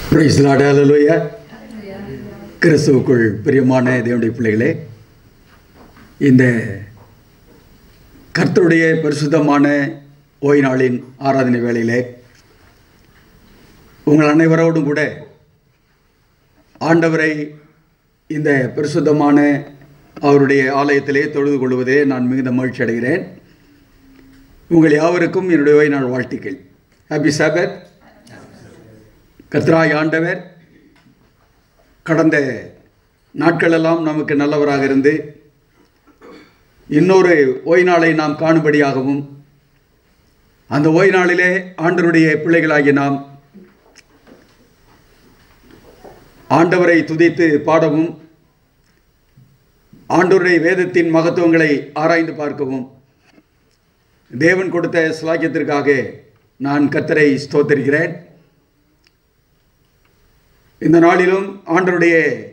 Price லாடாலலோயா கிறிஸ்துவுக்குள் பிரியமான தேவனுடைய பிள்ளைகளே இந்த கர்த்தருடைய பரிசுத்தமான ஓய் நாளின் ஆராதனை வேளையிலே உங்கள் அனைவரோடும் கூட ஆண்டவரை இந்த பரிசுத்தமான அவருடைய ஆலயத்திலே தொழுது கொள்வதே நான் மிகுந்த மகிழ்ச்சி அடைகிறேன் உங்கள் யாவருக்கும் என்னுடைய ஓய் நாள் வாழ்த்துக்கள் ஹாப்பி சாபத் கர்த்தராய் ஆண்டவர் கடந்த நாட்களெல்லாம் நமக்கு நல்லவராக இருந்து இன்னொரு ஓய் நாளை நாம் காணும்படியாகவும் அந்த ஓய் நாளிலே ஆண்டவருடைய பிள்ளைகளாகிய நாம் ஆண்டவரை துதித்து பாடவும் ஆண்டவருடைய வேதத்தின் மகத்துவங்களை ஆராய்ந்து பார்க்கவும் தேவன் கொடுத்த சிலாக்கியத்திற்காக நான் கத்தரை ஸ்தோத்தரிக்கிறேன் இந்த நாளிலும் ஆண்டருடைய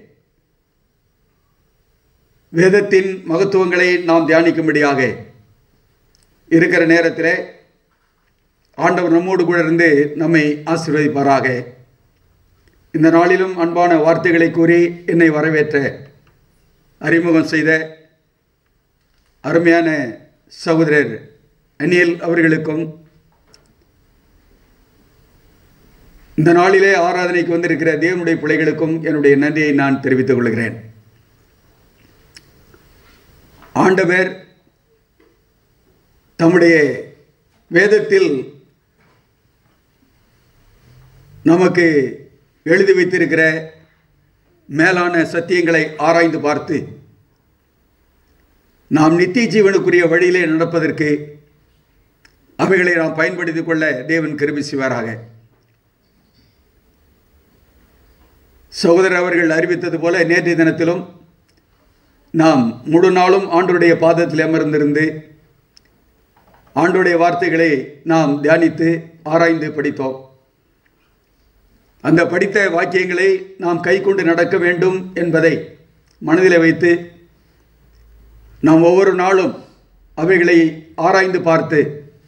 வேதத்தின் மகத்துவங்களை நாம் தியானிக்கும்படியாக இருக்கிற நேரத்தில் ஆண்டவர் நம்மோடு கூட இருந்து நம்மை ஆசீர்வதிப்பாராக இந்த நாளிலும் அன்பான வார்த்தைகளை கூறி என்னை வரவேற்ற அறிமுகம் செய்த அருமையான சகோதரர் அனியல் அவர்களுக்கும் இந்த நாளிலே ஆராதனைக்கு வந்திருக்கிற தேவனுடைய பிள்ளைகளுக்கும் என்னுடைய நன்றியை நான் தெரிவித்துக் கொள்கிறேன் ஆண்டவர் தம்முடைய வேதத்தில் நமக்கு எழுதி வைத்திருக்கிற மேலான சத்தியங்களை ஆராய்ந்து பார்த்து நாம் நித்திய ஜீவனுக்குரிய வழியிலே நடப்பதற்கு அவைகளை நாம் பயன்படுத்திக் கொள்ள தேவன் கிருபி செய்வாராக சகோதரர் அவர்கள் அறிவித்தது போல நேற்றைய தினத்திலும் நாம் முழு நாளும் ஆண்டுடைய பாதத்தில் அமர்ந்திருந்து ஆண்டுடைய வார்த்தைகளை நாம் தியானித்து ஆராய்ந்து படித்தோம் அந்த படித்த வாக்கியங்களை நாம் கை கொண்டு நடக்க வேண்டும் என்பதை மனதில் வைத்து நாம் ஒவ்வொரு நாளும் அவைகளை ஆராய்ந்து பார்த்து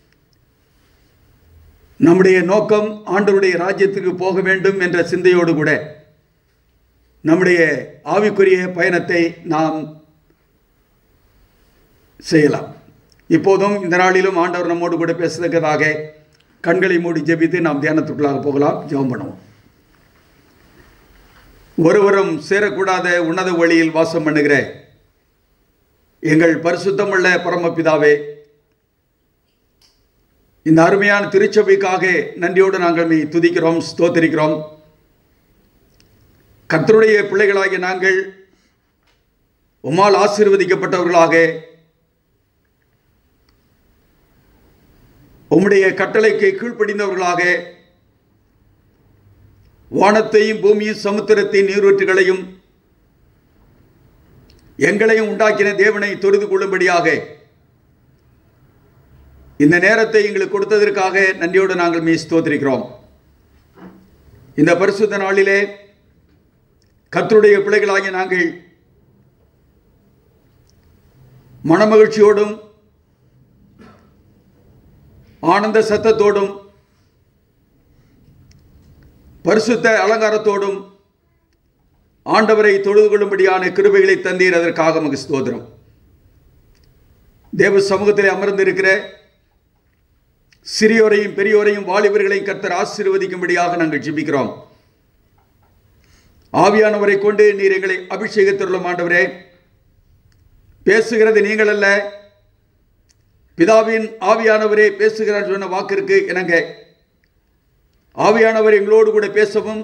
நம்முடைய நோக்கம் ஆண்டவருடைய ராஜ்யத்துக்கு போக வேண்டும் என்ற சிந்தையோடு கூட நம்முடைய ஆவிக்குரிய பயணத்தை நாம் செய்யலாம் இப்போதும் இந்த நாளிலும் ஆண்டவர் நம்மோடு கூட பேசுறதுக்காக கண்களை மூடி ஜெபித்து நாம் தியானத்துக்குள்ளாக போகலாம் ஜெபம் பண்ணுவோம் ஒருவரும் சேரக்கூடாத உன்னத வழியில் வாசம் பண்ணுகிற எங்கள் பரிசுத்தமுள்ள பரமபிதாவே இந்த அருமையான திருச்சபைக்காக நன்றியோடு நாங்கள் மெய் துதிக்கிறோம் ஸ்தோத்தரிக்கிறோம் கர்த்தருடைய பிள்ளைகளாகிய நாங்கள் உமால் ஆசீர்வதிக்கப்பட்டவர்களாக உம்முடைய கட்டளைக்கு கீழ்ப்படிந்தவர்களாக வானத்தையும் பூமியும் சமுத்திரத்தின் நீரூற்றுகளையும் எங்களையும் உண்டாக்கின தேவனை தொழுது கொள்ளும்படியாக இந்த நேரத்தை எங்களுக்கு கொடுத்ததற்காக நன்றியோடு நாங்கள் மீ ஸ்தோத்திரிக்கிறோம் இந்த பரிசுத்த நாளிலே கர்த்தருடைய பிள்ளைகளாகிய நாங்கள் மனமகிழ்ச்சியோடும் ஆனந்த சத்தத்தோடும் பரிசுத்த அலங்காரத்தோடும் ஆண்டவரை தொழுது கொள்ளும்படியான கிருபைகளை தந்தீர் அதற்காக மகு ஸ்தோத்திரம் தேவ சமூகத்தில் அமர்ந்திருக்கிற சிறியோரையும் பெரியோரையும் வாலிபர்களையும் கர்த்தர் ஆசீர்வதிக்கும்படியாக நாங்கள் ஜிபிக்கிறோம் ஆவியானவரை கொண்டு நீர் எங்களை அபிஷேகத்திலுள்ள ஆண்டவரே பேசுகிறது நீங்கள் அல்ல பிதாவின் ஆவியானவரே பேசுகிறார் சொன்ன வாக்கிற்கு இணங்க ஆவியானவர் எங்களோடு கூட பேசவும்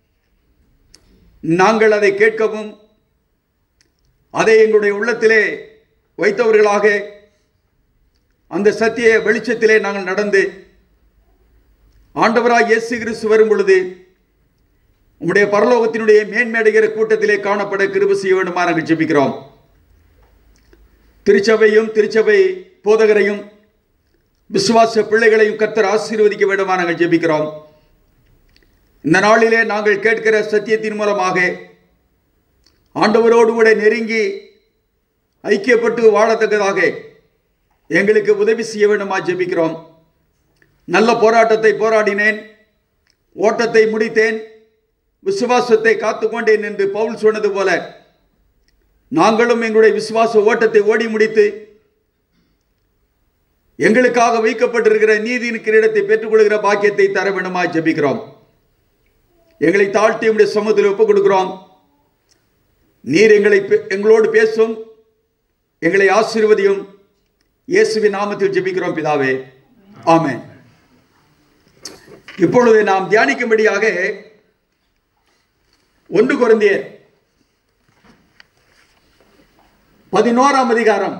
நாங்கள் அதை கேட்கவும் அதை எங்களுடைய உள்ளத்திலே வைத்தவர்களாக அந்த சத்திய வெளிச்சத்திலே நாங்கள் நடந்து ஆண்டவராக இயேசு கிறிஸ்து வரும் பொழுது உம்முடைய பரலோகத்தினுடைய மேன்மேடைகிற கூட்டத்திலே காணப்பட கிருப செய்ய வேண்டுமா நாங்கள் ஜெபிக்கிறோம் திருச்சபையும் திருச்சபை போதகரையும் விசுவாச பிள்ளைகளையும் கத்தர் ஆசீர்வதிக்க வேண்டுமா நாங்கள் ஜெபிக்கிறோம் இந்த நாளிலே நாங்கள் கேட்கிற சத்தியத்தின் மூலமாக ஆண்டவரோடு கூட நெருங்கி ஐக்கியப்பட்டு வாழத்தக்கதாக எங்களுக்கு உதவி செய்ய வேண்டுமா ஜெபிக்கிறோம் நல்ல போராட்டத்தை போராடினேன் ஓட்டத்தை முடித்தேன் விசுவாசத்தை காத்துக்கொண்டேன் என்று பவுல் சொன்னது போல நாங்களும் எங்களுடைய விசுவாச ஓட்டத்தை ஓடி முடித்து எங்களுக்காக வைக்கப்பட்டிருக்கிற நீதியின் கிரீடத்தை பெற்றுக்கொள்கிற பாக்கியத்தை தர வேண்டுமாய் ஜெபிக்கிறோம் எங்களை தாழ்த்தி உடைய சமூகத்தில் ஒப்புக் கொடுக்கிறோம் நீர் எங்களை பே- எங்களோடு பேசும் எங்களை ஆசீர்வதியும் இயேசுவின் நாமத்தில் ஜெபிக்கிறோம் பிதாவே ஆமென் இப்பொழுது நாம் தியானிக்கும்படியாக ஒன்று குருந்தியர் பதினோராம் அதிகாரம்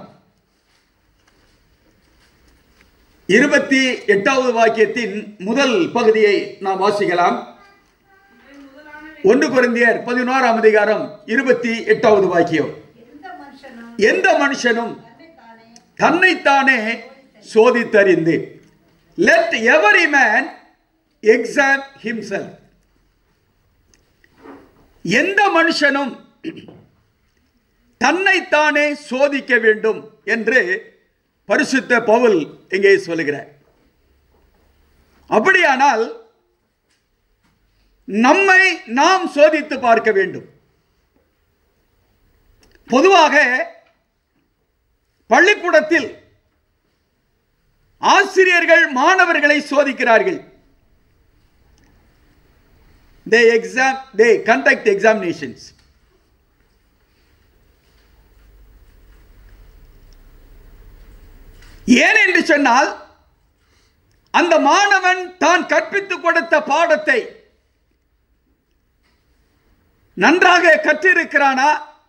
இருபத்தி எட்டாவது வாக்கியத்தின் முதல் பகுதியை நாம் வாசிக்கலாம் ஒன்று குருந்தியர் பதினோராம் அதிகாரம் இருபத்தி எட்டாவது வாக்கியம் எந்த மனுஷனும் எந்த மனுஷனும் தன்னைத்தானே தன்னைத்தானே சோதித்தறிந்து let every man exam himself எந்த மனுஷனும் தன்னைத்தானே சோதிக்க வேண்டும் என்று பரிசுத்த பவுல் இங்கே சொல்லுகிறார் அப்படியானால் நம்மை நாம் சோதித்து பார்க்க வேண்டும் பொதுவாக பள்ளிக்கூடத்தில் ஆசிரியர்கள் மாணவர்களை சோதிக்கிறார்கள் they exam they conduct examinations ஏன் என்று சொன்னால் அந்த மாணவன் தான் கற்பித்துக் கொடுத்த பாடத்தை நன்றாக கற்றிருக்கிறானா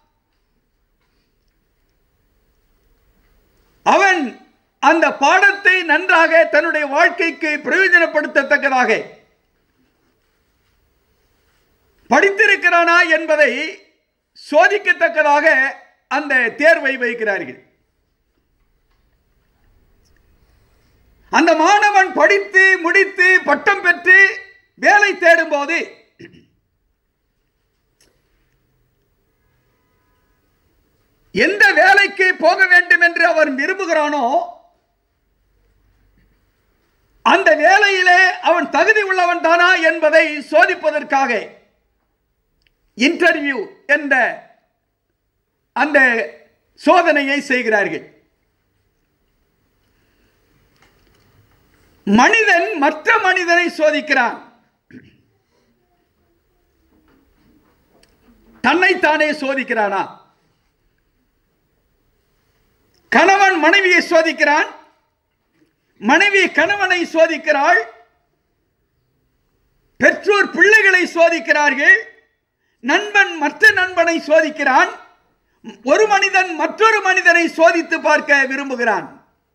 அவன் அந்த பாடத்தை நன்றாக தன்னுடைய வாழ்க்கைக்கு பிரயோஜனப்படுத்தத்தக்கதாக படித்திருக்கிறானா என்பதை சோதிக்கத்தக்கதாக அந்த தேர்வை வைக்கிறார்கள் அந்த மாணவன் படித்து முடித்து பட்டம் பெற்று வேலை தேடும்போது எந்த வேலைக்கு போக வேண்டும் என்று அவன் விரும்புகிறானோ அந்த வேலையிலே அவன் தகுதி உள்ளவன் தானா என்பதை சோதிப்பதற்காக இன்டர்வியூ என்ற அந்த சோதனையை செய்கிறார்கள் மனிதன் மற்ற மனிதனை சோதிக்கிறான் தன்னைத்தானே சோதிக்கிறானா கணவன் மனைவியை சோதிக்கிறான் மனைவி கணவனை சோதிக்கிறாள் பெற்றோர் பிள்ளைகளை சோதிக்கிறார்கள் நண்பன் மற்ற நண்பனை சோதிக்கிறான் ஒரு மனிதன் மற்றொரு மனிதனை சோதித்து பார்க்க விரும்புகிறான்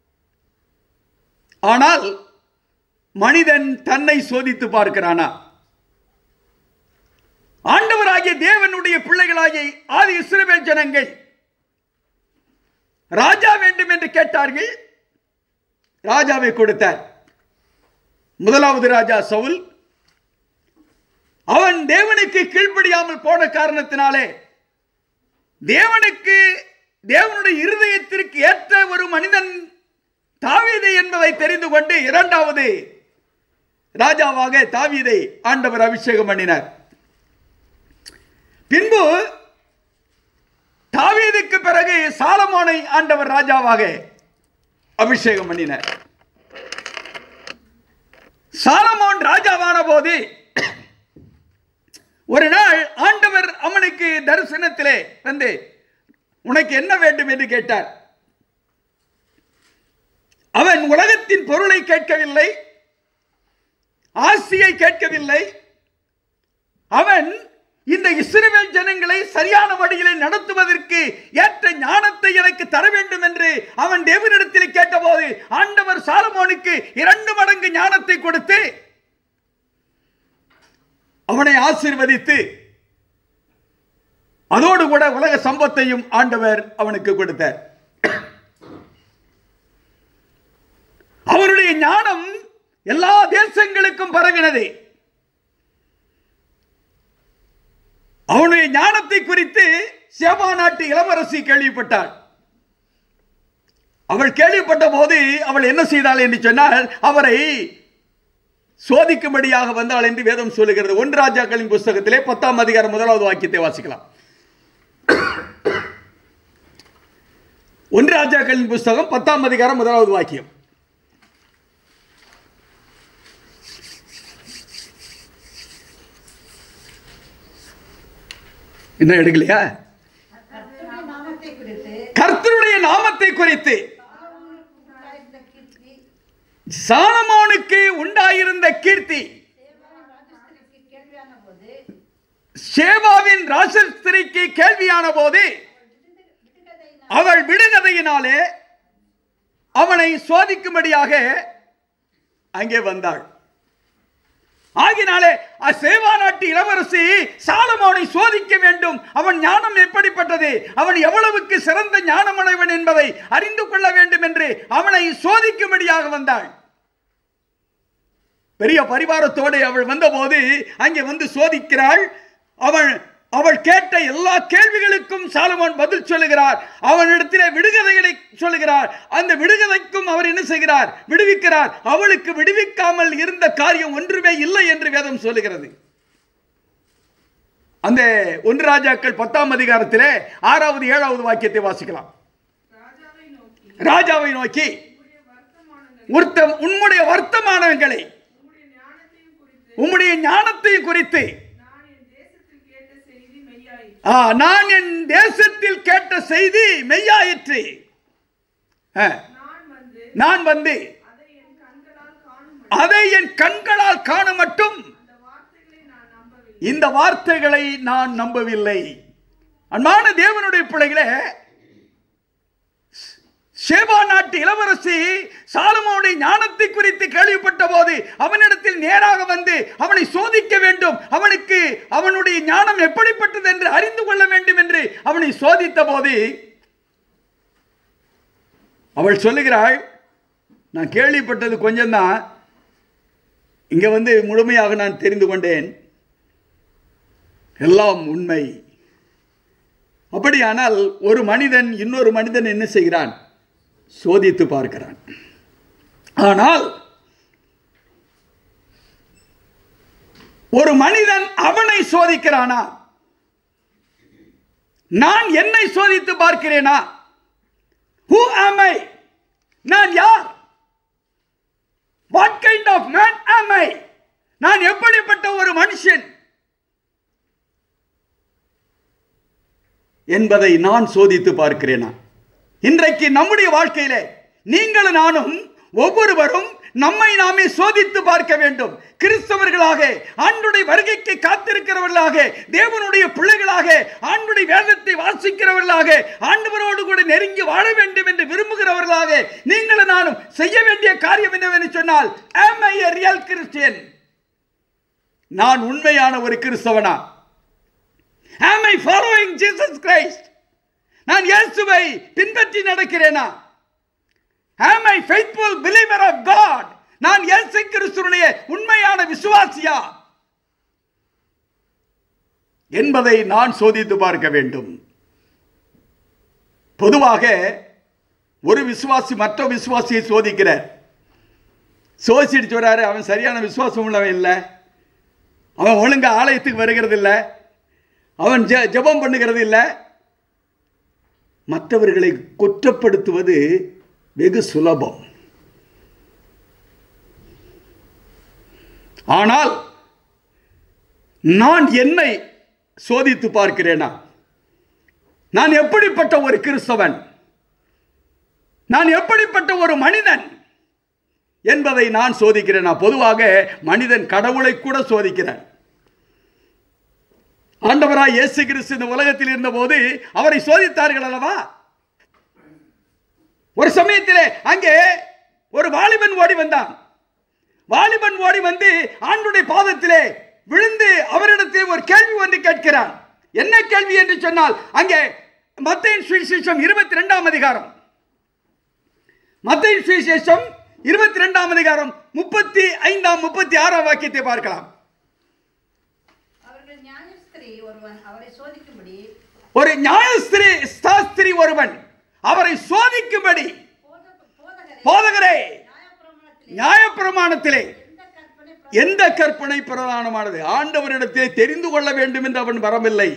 ஆனால் மனிதன் தன்னை சோதித்து பார்க்கிறானா ஆண்டவராகிய தேவனுடைய பிள்ளைகளாகிய ஆதி இஸ்ரவேல் ஜனங்கள் ராஜா வேண்டும் என்று கேட்டார்கள் ராஜாவை கொடுத்தார் முதலாவது ராஜா சவுல் அவன் தேவனுக்கு கீழ்ப்படியாமல் போன காரணத்தினாலே தேவனுக்கு தேவனுடைய இருதயத்திற்கு ஏற்ற ஒரு மனிதன் தாவீது என்பதை தெரிந்து கொண்டு இரண்டாவது ராஜாவாக தாவீதை ஆண்டவர் அபிஷேகம் பண்ணினார் பின்பு தாவீதுக்கு பிறகு சாலமோனை ஆண்டவர் ராஜாவாக அபிஷேகம் பண்ணினார் சாலமோன் ராஜாவான போது ஒரு நாள் ஆண்டவர் அவனுக்கு தரிசனத்திலே வந்து உனக்கு என்ன வேண்டும் என்று கேட்டார் அவன் உலகத்தின் பொருளை கேட்கவில்லை ஆசியை கேட்கவில்லை அவன் இந்த இஸ்ரவேல் ஜனங்களை சரியான வழியிலே நடத்துவதற்கு ஏற்ற ஞானத்தை எனக்கு தர வேண்டும் என்று அவன் தேவனிடத்தில் கேட்டபோது ஆண்டவர் சாலமோனுக்கு இரண்டு மடங்கு ஞானத்தை கொடுத்து அவனை ஆசீர்வதித்து அதோடு கூட உலக சம்பத்தையும் ஆண்டவர் அவனுக்கு கொடுத்தார் அவருடைய ஞானம் எல்லா தேசங்களுக்கும் பரவினது அவனுடைய ஞானத்தை குறித்து சேபா நாட்டு இளவரசி கேள்விப்பட்டாள் அவள் கேள்விப்பட்ட போது அவள் என்ன செய்தாள் என்று சொன்னால் அவரை சோதிக்கும்படியாக வந்தாள் என்று வேதம் சொல்லுகிறது ஒன்று ராஜாக்களின் புஸ்தகத்திலே பத்தாம் அதிகாரம் முதலாவது வாக்கியத்தை வாசிக்கலாம் ஒன்று ராஜாக்களின் புஸ்தகம் பத்தாம் அதிகாரம் முதலாவது வாக்கியம் என்ன எடுக்கலையா கர்த்தருடைய நாமத்தை குறித்து கர்த்தருடைய நாமத்தை குறித்து சாலமோனுக்கு உண்டாயிருந்த கீர்த்தி சாலமோனுக்கு உண்டாயிருந்த கீர்த்தி தேவாவின் ராஜஸ்திரிக்கு கேள்வியான போது சேவாவின் ராசஸ்திரிக்கு கேள்வியான போது விடுகதையினால் அவள் விடுகதையினாலே அவனை சோதிக்கும்படியாக அங்கே வந்தாள் ஆகினாலே அசேவா நாட்டு இளவரசி சாலமோனை சோதிக்க வேண்டும் அவன் ஞானம் எப்படிப்பட்டது அவன் எவ்வளவுக்கு சிறந்த ஞானமுடையவன் என்பதை அறிந்து கொள்ள வேண்டும் என்று அவனை சோதிக்கும்படியாக வந்தாள் பெரிய பரிவாரத்தோடு அவள் வந்தபோது அங்கே வந்து சோதிக்கிறாள் அவள் அவள் கேட்ட எல்லா கேள்விகளுக்கும் சாலமோன் பதில் சொல்லுகிறார் அவனிடத்திலே விடுகதைகளை சொல்லுகிறார் அந்த விடுகதைக்கும் அவர் என்ன செய்கிறார் விடுவிக்கிறார் அவளுக்கு விடுவிக்காமல் இருந்த காரியம் ஒன்றுமே இல்லை என்று வேதம் சொல்லுகிறது அந்த ஒன்று ராஜாக்கள் பத்தாம் அதிகாரத்திலே ஆறாவது ஏழாவது வாக்கியத்தை வாசிக்கலாம் ராஜாவை நோக்கி ராஜாவை நோக்கி உம்முடைய வர்த்தமானங்களை உர்த்தம் உன்னுடைய வர்த்தமானங்களை உம்முடைய ஞானத்தையும் குறித்து உம்முடைய ஞானத்தையும் குறித்து நான் என் தேசத்தில் கேட்ட செய்தி மெய்யாயிற்று ஆ, நான் என் தேசத்தில் கேட்ட செய்தி மெய்யாயிற்று ஆ, நான் வந்து நான் வந்து அதை என் கண்களால் காணும் அதை என் கண்களால் காண மட்டும் அந்த வார்த்தைகளை நான் நம்பவில்லை இந்த வார்த்தைகளை நான் நம்பவில்லை அன்பான தேவனுடைய பிள்ளைகளே சேபா நாட்டு இளவரசி சாலமோனுடைய ஞானத்தை குறித்து கேள்விப்பட்ட போது அவனிடத்தில் நேராக வந்து அவனை சோதிக்க வேண்டும் அவனுக்கு அவனுடைய ஞானம் எப்படிப்பட்டது என்று அறிந்து கொள்ள வேண்டும் என்று அவனை சோதித்த போது அவள் சொல்லுகிறாள் நான் கேள்விப்பட்டது கொஞ்சம்தான் இங்கே வந்து முழுமையாக நான் தெரிந்து கொண்டேன் எல்லாம் உண்மை அப்படியானால் ஒரு மனிதன் இன்னொரு மனிதன் என்ன செய்கிறான் சோதித்து பார்க்கிறான் ஆனால் ஒரு மனிதன் அவனை சோதிக்கிறானா நான் என்னை சோதித்து பார்க்கிறேனா ஹூ am I நான் யார் what kind of man am I நான் எப்படிப்பட்ட ஒரு மனுஷன் என்பதை நான் சோதித்து பார்க்கிறேனா இன்றைக்கு நம்முடைய வாழ்க்கையிலே நீங்களும் நானும் ஒவ்வொருவரும் நம்மை நாமே சோதித்து பார்க்க வேண்டும் கிறிஸ்தவர்களாக ஆண்டுடைய வருகைக்கு காத்திருக்கிறவர்களாக தேவனுடைய பிள்ளைகளாக ஆண்டுடைய வேதத்தை வாசிக்கிறவர்களாக ஆண்டவரோடு கூட நெருங்கி வாழ வேண்டும் என்று விரும்புகிறவர்களாக நீங்களும் நானும் செய்ய வேண்டிய காரியம் என்னவென்று சொன்னால் am I a real Christian நான் உண்மையான ஒரு கிறிஸ்தவனா am I following Jesus Christ நான் இயேசுவை பின்பற்றி நடக்கிறேனா am I faithful believer of God நான் இயேசு கிறிஸ்துவனுடைய உண்மையான விசுவாசியா என்பதை நான் சோதித்து பார்க்க வேண்டும் பொதுவாக ஒரு விசுவாசி மற்ற விசுவாசியை சோதிக்கிறார் சோதிச்சுட்டு சொல்றாரு அவன் சரியான விசுவாசம் உள்ளவன் இல்லை அவன் ஒழுங்கா ஆலயத்துக்கு வருகிறது இல்லை அவன் ஜெ ஜெபம் பண்ணுகிறது இல்லை மற்றவர்களை குற்றப்படுத்துவது வெகு சுலபம் ஆனால் நான் என்னை சோதித்து பார்க்கிறேனா நான் எப்படிப்பட்ட ஒரு கிறிஸ்தவன் நான் எப்படிப்பட்ட ஒரு மனிதன் என்பதை நான் சோதிக்கிறேன் நான் பொதுவாக மனிதன் கடவுளை கூட சோதிக்கிறேன் ஆண்டவராய் இயேசு கிறிஸ்து இந்த உலகத்தில் இருந்தபோது அவரை சோதித்தார்கள் அல்லவா ஒரு சமயத்திலே அங்கே ஒரு வாலிபன் ஓடி வந்தான் வாலிபன் ஓடி வந்து ஆண்டுடைய பாதத்திலே விழுந்து அவரிடத்தில் ஒரு கேள்வி வந்து கேட்கிறான் என்ன கேள்வி என்று சொன்னால் அங்கே மத்தியின் சுவிசேஷம் இருபத்தி ரெண்டாம் அதிகாரம் மத்தியின் சுவிசேஷம் இருபத்தி ரெண்டாம் அதிகாரம் முப்பத்தி ஐந்தாம் முப்பத்தி ஆறாம் வாக்கியத்தை பார்க்கலாம் அவர்கள் நியாயஸ்திரி ஒருவன் அவரை சோதிக்கும்படி ஒரு நியாயஸ்திரி சாஸ்திரி ஒருவன் அவரை சோதிக்கும்படி போத- போதகரே போதகரே நியாயப்பிரமாணத்திலே நியாயப்பிரமாணத்திலே எந்த கற்பனை எந்த கற்பனை பிரதானமானது ஆண்டவரிடத்திலே தெரிந்து கொள்ள வேண்டும் என்று அவன் வரவில்லை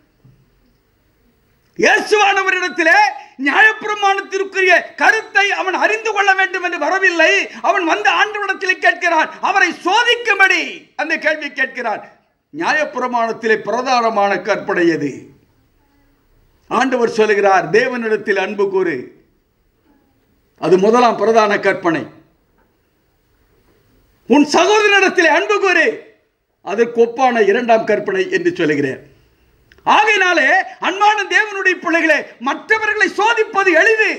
இயேசுவானவரிடத்திலே நியாயப்பிரமாணத்திற்குரிய கருத்தை அவன் அறிந்து கொள்ள வேண்டும் என்று வரவில்லை அவன் வந்து ஆண்டவரிடத்திலே கேட்கிறான் அவரை சோதிக்கும்படி அந்த கேள்வி கேட்கிறான் நியாயப்பிரமாணத்திலே பிரதானமான கற்பனை எது ஆண்டவர் சொல்லுகிறார் தேவனிடத்தில் அன்பு கூறு அது முதலாம் பிரதான கற்பனை உன் சகோதரனிடத்தில் அன்பு கூறு அதற்கு ஒப்பான இரண்டாம் கற்பனை என்று சொல்லுகிறேன் ஆகையினாலே அன்பான தேவனுடைய பிள்ளைகளே மற்றவர்களை சோதிப்பது எளிது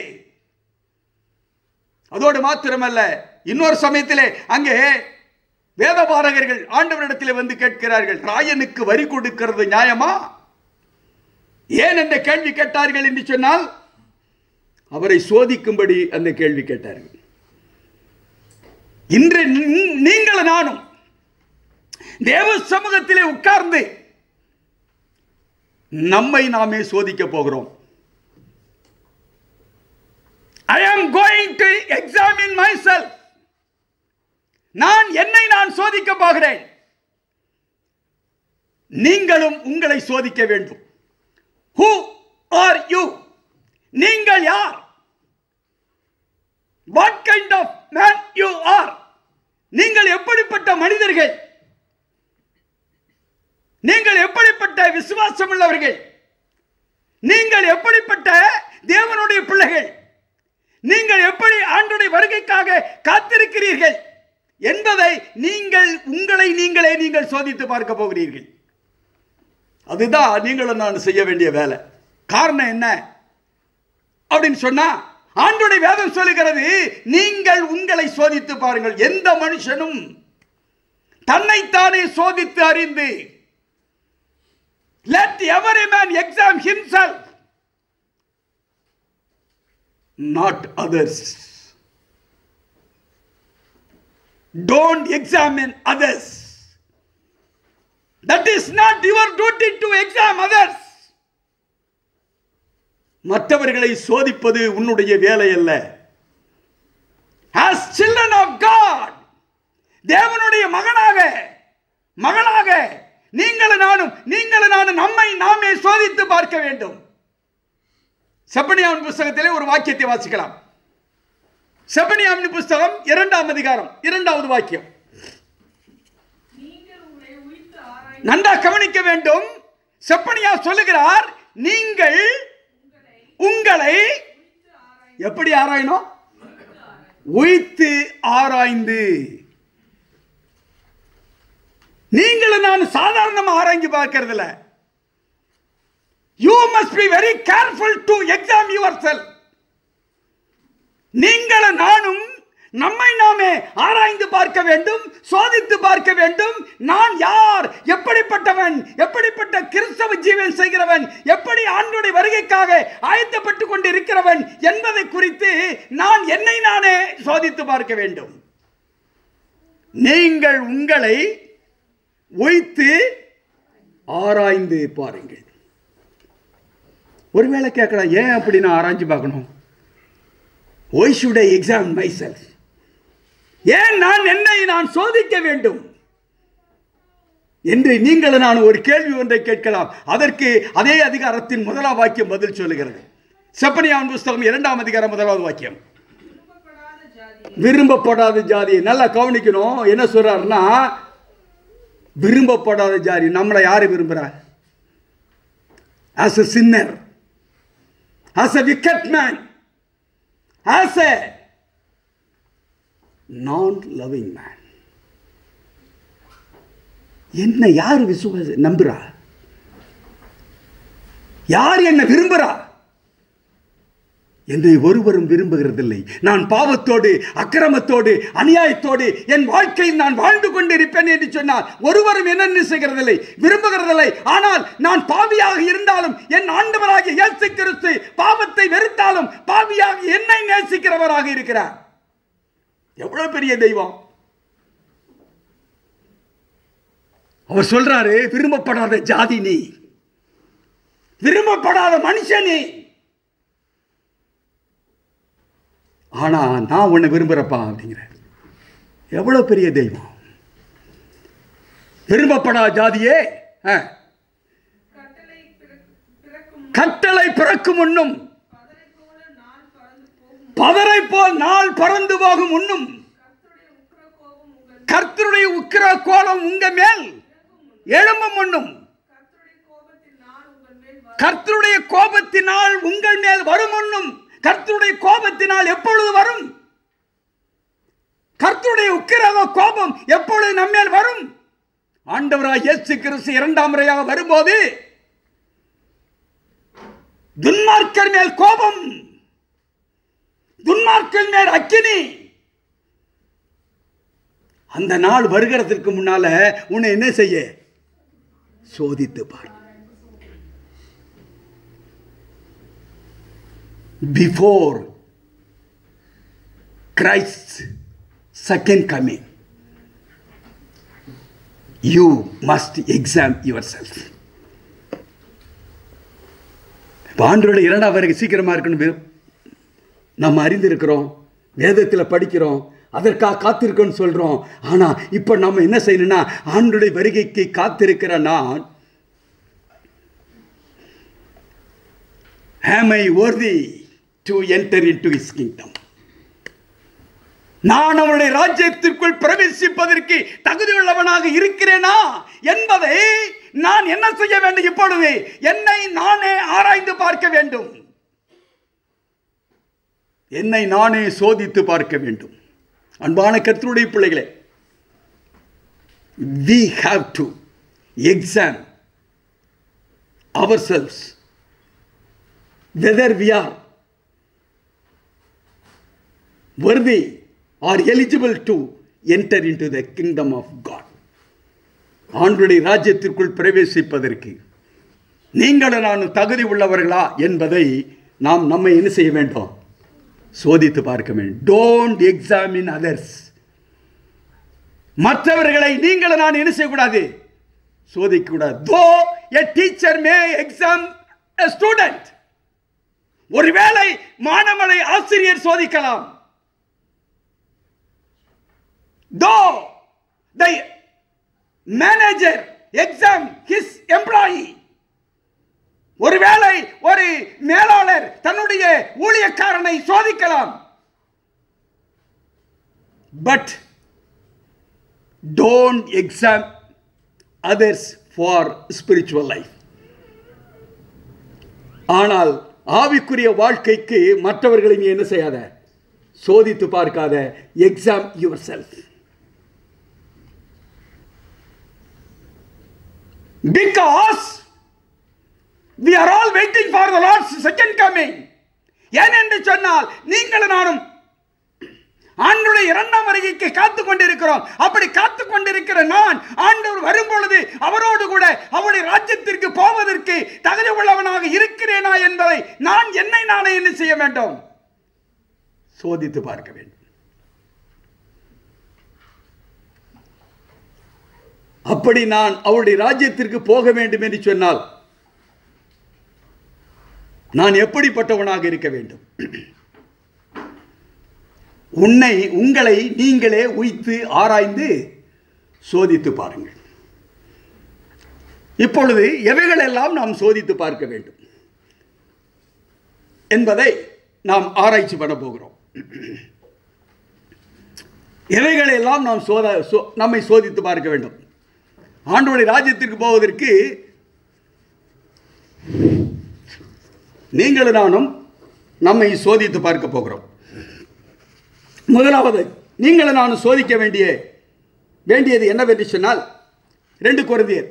அதோடு மாத்திரமல்ல இன்னொரு சமயத்திலே அங்கே வேதபாரகர்கள் ஆண்டவரிடத்திலே வந்து கேட்கிறார்கள் ராயனுக்கு வரி கொடுக்கிறது நியாயமா ஏன் அந்த கேள்வி கேட்டார்கள் என்று சொன்னால் அவரை சோதிக்கும்படி அந்த கேள்வி கேட்டார்கள் இன்று நீ- நீங்கள் நானும் தேவ சமூகத்திலே உட்கார்ந்து நம்மை நாமே சோதிக்க போகிறோம் I am going to examine myself நான் என்னை நான் சோதிக்க போகிறேன் நீங்களும் உங்களை சோதிக்க வேண்டும் ஹூ ஆர் யூ நீங்கள் யார் what kind of man you are நீங்கள் எப்படிப்பட்ட மனிதர்கள் நீங்கள் எப்படிப்பட்ட விசுவாசம் உள்ளவர்கள் நீங்கள் எப்படிப்பட்ட தேவனுடைய பிள்ளைகள் நீங்கள் எப்படி ஆண்டுடைய வருகைக்காக காத்திருக்கிறீர்கள் என்பதை நீங்கள் உங்களை நீங்களே நீங்கள் சோதித்து பார்க்க போகிறீர்கள் அதுதான் நீங்களும் நான் செய்ய வேண்டிய வேலை காரணம் என்ன அப்படின்னு சொன்னா ஆண்டுடைய வேதம் சொல்லுகிறது நீங்கள் உங்களை சோதித்து பாருங்கள் எந்த மனுஷனும் தன்னைத்தானே சோதித்து அறிந்து let every man exam himself not others don't examine others that is not your duty to exam others மற்றவர்களை சோதிப்பது உன்னுடைய வேலை அல்ல as children of God தேவனுடைய மகனாக மகளாக நீங்களும் நானும் நீங்களும் நானும் நம்மை நாமே சோதித்து பார்க்க வேண்டும் செப்பனியாவின் புஸ்தகத்திலே ஒரு வாக்கியத்தை வாசிக்கலாம் செப்பனியாவின் புஸ்தகம் இரண்டாம் அதிகாரம் இரண்டாவது வாக்கியம் நீங்கள் உங்களை உயிர்த்து ஆராய்ந்து நன்றா கவனிக்க வேண்டும் செப்பனியா சொல்லுகிறார் நீங்கள் உங்களை உயிர்த்து ஆராய்ந்து எப்படி ஆராயணும் உய்த்து ஆராய்ந்து நீங்களும் நான் சாதாரணமா ஆராய்ஞ்சு பார்க்கறது இல்ல you must be very careful to exam yourself நீங்களும் நானும் நம்மை நாமே ஆராய்ந்து பார்க்க வேண்டும் சோதித்து பார்க்க வேண்டும் நான் யார் எப்படிப்பட்டவன் எப்படிப்பட்ட கிறிஸ்தவ ஜீவன் செய்கிறவன் எப்படி ஆண்டுடைய வருகைக்காக ஆயத்தப்பட்டு கொண்டு இருக்கிறவன் என்பதை குறித்து நான் என்னை நானே சோதித்து பார்க்க வேண்டும் நீங்கள் உங்களை ஒய்த்து ஆராய்ந்து பாருங்கள் ஒருவேளை கேட்கலாம் ஏன் அப்படி நான் ஆராய்ஞ்சு பார்க்கணும் why should I exam myself ஏன் நான் என்னை நான் சோதிக்க வேண்டும் என்று நீங்கள் நான் ஒரு கேள்வி ஒன்றை கேட்கலாம் அதற்கு அதே அதிகாரத்தின் முதலாம் வாக்கியம் பதில் சொல்லுகிறது செப்பனியான் புஸ்தகம் இரண்டாம் அதிகாரம் முதலாவது வாக்கியம் விரும்பப்படாத ஜாதி விரும்பப்படாத ஜாதியை நல்லா கவனிக்கணும் என்ன சொல்றாருன்னா விரும்பப்படாத ஜாதி நம்மளை யாரு விரும்புறா as a sinner as a wicked man as a நான் லவ்விங் மேன் என்ன யார் விசுவாச நம்புறா யார் என்ன விரும்புறா என்னை ஒருவரும் விரும்புகிறதில்லை நான் பாவத்தோடு அக்கிரமத்தோடு அநியாயத்தோடு என் வாழ்க்கையில் நான் வாழ்ந்து கொண்டிருப்பேன் என்று சொன்னால் ஒருவரும் என்ன செய்கிறதில்லை விரும்புகிறதில்லை ஆனால் நான் பாவியாக இருந்தாலும் என் ஆண்டவராகிய இயேசு கிறிஸ்து பாவத்தை வெறுத்தாலும் பாவியாக என்னை நேசிக்கிறவராக இருக்கிறார் எவ்வளவு பெரிய தெய்வம் அவர் சொல்றாரு விரும்பப்படாத ஜாதி நீ விரும்பப்படாத மனுஷன் நீ ஆனா நான் உன்னை விரும்புறப்பா அப்படிங்கிறார் எவ்வளவு பெரிய தெய்வம் விரும்பப்படா ஜாதியே ஆ, கட்டளை பிறக்கு- பிறக்கும் கட்டளை பிறக்கும் முன்னும் பதரை போல நான் பறந்து போகும் பதரை போல் நாள் பறந்து போகும் முன்னும் கர்த்தருடைய உக்கிர கோபம் உங்கள் கர்த்தருடைய உக்கிர கோலம் உங்க மேல் எழும்பும் முன்னும் கர்த்தருடைய கோபத்தில் நான் உங்கள் மேல் வரும் கர்த்தருடைய கோபத்தினால் உங்கள் மேல் வரும் முன்னும் கர்த்தருடைய கோபத்தினால் எப்பொழுது வரும் கர்த்தருடைய உக்கிரக கோபம் எப்பொழுது நம்மேல் வரும் ஆண்டவராய் இயேசு கிறிஸ்து இரண்டாம் முறையாக வரும்போது துன்மார்க்கர் மேல் கோபம் துன்மார்க்கர் மேல் அக்கினி அந்த நாள் வருகிறதுக்கு முன்னால உன்னை என்ன செய்ய சோதித்து பார் before Christ's second coming, you must examine yourself. இப்போ ஆண்டோட இரண்டாம் வருகை சீக்கிரமாக இருக்கணும் வி- நம்ம அறிந்திருக்கிறோம் வேதத்தில் படிக்கிறோம் அதற்காக காத்திருக்கோன்னு சொல்கிறோம் ஆனால் இப்போ நம்ம என்ன செய்யணும்னா ஆண்டுடைய வருகைக்கு காத்திருக்கிற நான் am I worthy to enter into his kingdom? நான் அவருடைய ராஜ்யத்திற்குள் பிரவேசிப்பதற்கு தகுதியுள்ளவனாக இருக்கிறேனா என்பதை நான் என்ன செய்ய வேண்டும் இப்பொழுது என்னை நானே ஆராய்ந்து பார்க்க வேண்டும் என்னை நானே சோதித்து பார்க்க வேண்டும் அன்பான கர்த்தருடைய பிள்ளைகளே we have to examine ourselves whether we are worthy or eligible to enter into the kingdom of God. ஆண்டுடைய ராஜ்யத்திற்குள் பிரவேசிப்பதற்கு நீங்களும் நான் தகுதி உள்ளவர்களா என்பதை நாம் நம்மை என்ன செய்ய வேண்டும் சோதித்து பார்க்க வேண்டும் டோன்ட் எக்ஸாமின் அதர்ஸ் மற்றவர்களை நீங்களும் நான் என்ன செய்யக்கூடாது சோதிக்க கூடாது though a teacher may exam student ஒருவேளை மாணவனை ஆசிரியர் சோதிக்கலாம் though the manager exam his employee ஒருவேளை ஒரு மேலாளர் தன்னுடைய ஊழியக்காரனை சோதிக்கலாம் but don't exam others for spiritual life ஆனால் ஆவிக்குரிய வாழ்க்கைக்கு மற்றவர்களை நீ என்ன செய்யாத சோதித்து பார்க்காத exam yourself because we are all waiting for the Lord's second coming ஏனென்று சொன்னால் நீங்களும் நானும் ஆண்டுடைய இரண்டாம் வருகைக்கு காத்து கொண்டிருக்கிறோம் அப்படி காத்து கொண்டிருக்கிற நான் ஆண்டவர் வரும் பொழுது அவரோடு கூட அவருடைய ராஜ்யத்திற்கு போவதற்கு தகுதி உள்ளவனாக இருக்கிறேனா என்பதை நான் என்னை நானே என்ன செய்ய வேண்டும் சோதித்து பார்க்க வேண்டும் அப்படி நான் அவருடைய ராஜ்யத்திற்கு போக வேண்டும் என்று சொன்னால் நான் எப்படிப்பட்டவனாக இருக்க வேண்டும் உன்னை உங்களை நீங்களே உய்த்து ஆராய்ந்து சோதித்து பாருங்கள் இப்பொழுது எவைகளெல்லாம் நாம் சோதித்து பார்க்க வேண்டும் என்பதை நாம் ஆராய்ச்சி பண்ண போகிறோம் எவைகளெல்லாம் நாம் சோத சோ- நம்மை சோதித்து பார்க்க வேண்டும் ஆண்டோடைய ராஜ்யத்திற்கு போவதற்கு நீங்களும் நானும் நம்மை சோதித்து பார்க்க போகிறோம் முதலாவது நீங்களும் நானும் சோதிக்க வேண்டிய வேண்டியது என்னவென்று சொன்னால் ரெண்டு கொருந்தியர்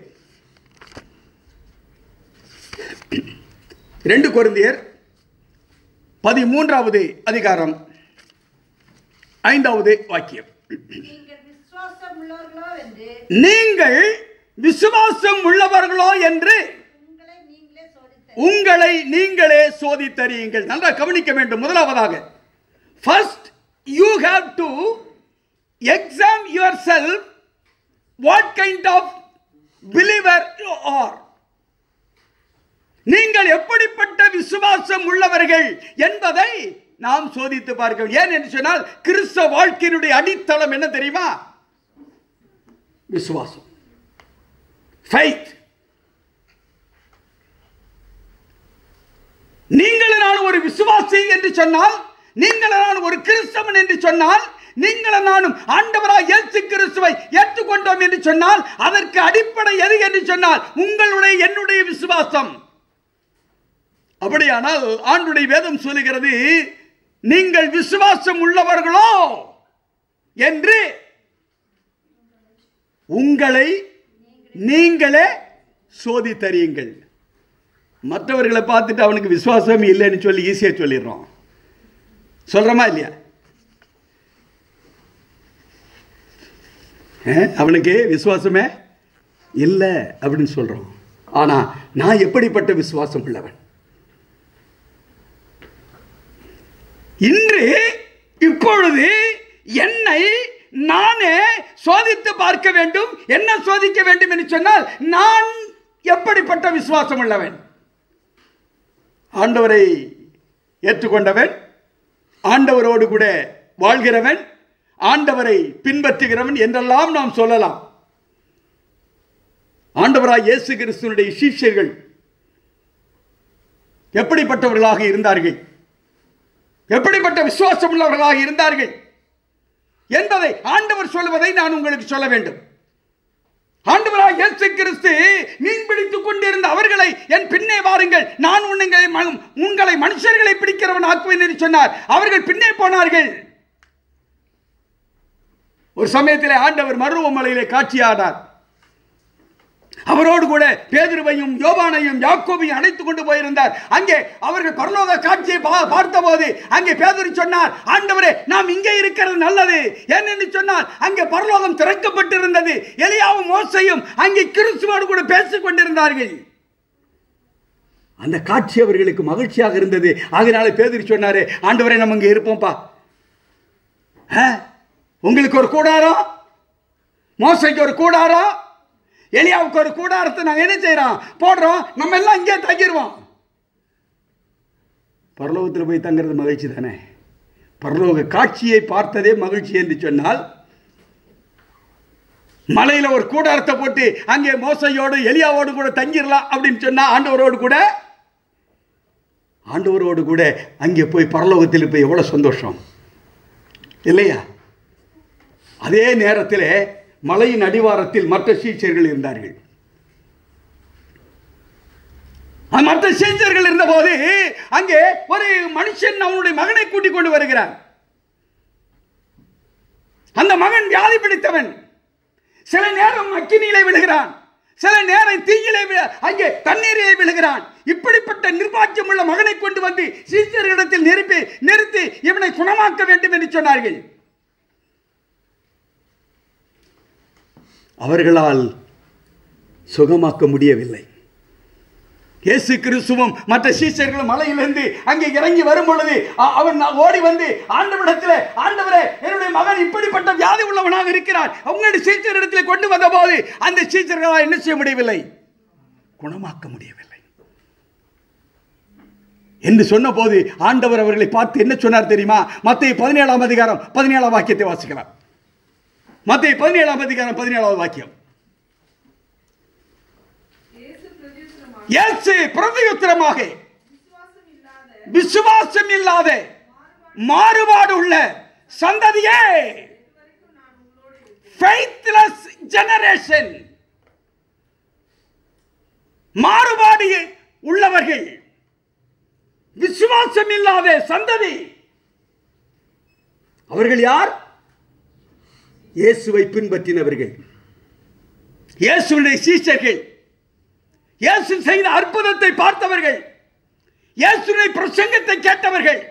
ரெண்டு கொருந்தியர் பதிமூன்றாவது அதிகாரம் ஐந்தாவது வாக்கியம் நீங்கள் விசுவாசம் உள்ளவர்களோ என்று நீங்கள் விசுவாசம் உள்ளவர்களோ என்று உங்களை நீங்களே சோதித்த உங்களை நீங்களே சோதித்தறியுங்கள் நல்லா கவனிக்க வேண்டும் முதலாவதாக first you have to exam yourself what kind of believer you are நீங்கள் எப்படிப்பட்ட விசுவாசம் உள்ளவர்கள் என்பதை நாம் சோதித்து பார்க்க வேண்டும். ஏன் என்று சொன்னால் கிறிஸ்தவ வாழ்க்கையினுடைய அடித்தளம் என்ன தெரியுமா விசுவாசம் ஃபைத் நீங்கள் நான் ஒரு விசுவாசி என்று சொன்னால் நீங்கள் நான் ஒரு கிறிஸ்தவன் என்று சொன்னால் நீங்கள் நானும் ஆண்டவராய் இயேசு கிறிஸ்துவை ஏற்றுக்கொண்டோம் என்று சொன்னால் அதற்கு அடிப்படை எது என்று சொன்னால் உங்களுடைய என்னுடைய விசுவாசம் அப்படியானால் ஆண்டுடைய வேதம் சொல்லுகிறது நீங்கள் விசுவாசம் உள்ளவர்களோ என்று உங்களை நீங்களே சோதித்தறியுங்கள் மற்றவர்களை பார்த்துட்டு அவனுக்கு விசுவாசம் இல்லைன்னு சொல்லி ஈஸியாக சொல்லிடுறோம் சொல்கிறோமா இல்லையா அஹ், அவனுக்கு விசுவாசமே இல்லை அப்படின்னு சொல்கிறோம் ஆனால் நான் எப்படிப்பட்ட விசுவாசம் உள்ளவன் இன்று இப்பொழுது என்னை நானே சோதித்து பார்க்க வேண்டும் என்ன சோதிக்க வேண்டும் என்று சொன்னால் நான் எப்படிப்பட்ட விசுவாசம் உள்ளவன் ஆண்டவரை ஏற்றுக்கொண்டவன் ஆண்டவரோடு கூட வாழ்கிறவன் ஆண்டவரை பின்பற்றுகிறவன் என்றெல்லாம் நாம் சொல்லலாம் ஆண்டவராய் இயேசு கிறிஸ்துவனுடைய சீஷர்கள் எப்படிப்பட்டவர்களாக இருந்தார்கள் எப்படிப்பட்ட விசுவாசம் உள்ளவர்களாக இருந்தார்கள் என்பதை ஆண்டவர் சொல்வதை நான் உங்களுக்கு சொல்ல வேண்டும் ஆண்டவராக இயேசு கிறிஸ்து மீன் பிடித்துக் கொண்டிருந்த அவர்களை என் பின்னே வாருங்கள் நான் உன்னை ம- உங்களை மனுஷர்களை பிடிக்கிறவன் ஆக்குவேன் என்று சொன்னார் அவர்கள் பின்னே போனார்கள் ஒரு சமயத்திலே ஆண்டவர் மருவமலையிலே காட்சியானார் அவரோடு கூட பேதுருவையும் யோவானையும் யாக்கோபையும் அழைத்துக் கொண்டு போயிருந்தார் அங்கே அவர்கள் பரலோக காட்சியை பா- பார்த்தபோது அங்கே பேதுரு சொன்னார் ஆண்டவரே நாம் இங்கே இருக்கிறது நல்லது ஏனென்று சொன்னால் அங்கே பரலோகம் திறக்கப்பட்டிருந்தது எலியாவும் மோசையும் அங்கே கிறிஸ்துவோடு கூட பேசிக் கொண்டிருந்தார்கள் அந்த காட்சி அவர்களுக்கு மகிழ்ச்சியாக இருந்தது அதனால பேதுரு சொன்னாரு ஆண்டவரே நம்ம இங்கே இருப்போம்ப்பா ஆ? உங்களுக்கு ஒரு கூடாரம் மோசைக்கு ஒரு கூடாரம் எலியாவுக்கு ஒரு கூடாரத்தை நாங்கள் என்ன செய்கிறோம் போடுறோம் நம்ம எல்லாம் இங்கே தங்கிடுவோம் பரலோகத்தில் போய் தங்குறது மகிழ்ச்சி தானே பரலோக காட்சியை பார்த்ததே மகிழ்ச்சி என்று சொன்னால் மலையில் ஒரு கூடாரத்தை போட்டு அங்கே மோசையோடு எலியாவோடு கூட தங்கிடலாம் அப்படின்னு சொன்னா ஆண்டவரோடு கூட ஆண்டவரோடு கூட அங்கே போய் பரலோகத்தில் போய் எவ்வளோ சந்தோஷம் இல்லையா அதே நேரத்தில் மலையின் அடிவாரத்தில் மற்ற சீச்சர்கள் இருந்தார்கள் அந்த மற்ற சீச்சர்கள் இருந்தபோது அங்கே ஒரு மனுஷன் அவனுடைய மகனை கூட்டிக் கொண்டு வருகிறான் அந்த மகன் வியாதி பிடித்தவன் சில நேரம் அக்கினியிலே விழுகிறான் சில நேரம் தீயிலே வி- அங்கே தண்ணீரிலே விழுகிறான் இப்படிப்பட்ட நிர்வாக்கியம் உள்ள மகனை கொண்டு வந்து சீச்சர்களிடத்தில் நிறுத்தி நிறுத்தி இவனை குணமாக்க வேண்டும் என்று சொன்னார்கள் அவர்களால் சுகமாக்க முடியவில்லை இயேசு கிறிஸ்துவும் மற்ற சீஷர்களும் மலையிலிருந்து அங்கே இறங்கி வரும் பொழுது அ- அவன் நான் ஓடி வந்து ஆண்டவரிடத்தில் ஆண்டவரே என்னுடைய மகன் இப்படிப்பட்ட வியாதி உள்ளவனாக இருக்கிறார் உங்களுடைய சீச்சரிடத்தில் கொண்டு வந்த போது அந்த சீச்சர்களால் என்ன செய்ய முடியவில்லை குணமாக்க முடியவில்லை என்று சொன்னபோது ஆண்டவர் அவர்களை பார்த்து என்ன சொன்னார் தெரியுமா மத்திய பதினேழாம் அதிகாரம் பதினேழாம் வாக்கியத்தை வாசிக்கலாம் மத்திய பதினேழாம் அதிகாரம் பதினேழாவது வாக்கியம் இயேசு பிரதியுத்தரமாக இயேசு பிரதியுத்தரமாக விசுவாசம் இல்லாத விசுவாசம் இல்லாத மாறுபாடு உள்ள சந்ததியே இதுவரைக்கும் நான் உங்களோடு இருக்கிறேன் faithless generation மாறுபாடு உள்ளவர்கள் விசுவாசம் இல்லாத சந்ததி அவர்கள் யார் இயேசுவை பின்பற்றினவர்கள் இயேசுடைய சீஷர்கள் இயேசு செய்த அற்புதத்தை பார்த்தவர்கள் இயேசுடைய பிரசங்கத்தை கேட்டவர்கள்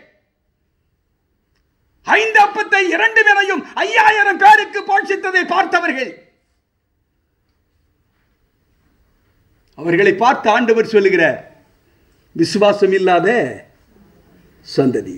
ஐந்து அப்பத்தை இரண்டு பேரையும் ஐயாயிரம் பேருக்கு போஷித்ததை பார்த்தவர்கள் அவர்களை பார்த்து ஆண்டவர் சொல்லுகிறார் விசுவாசம் இல்லாத சந்ததி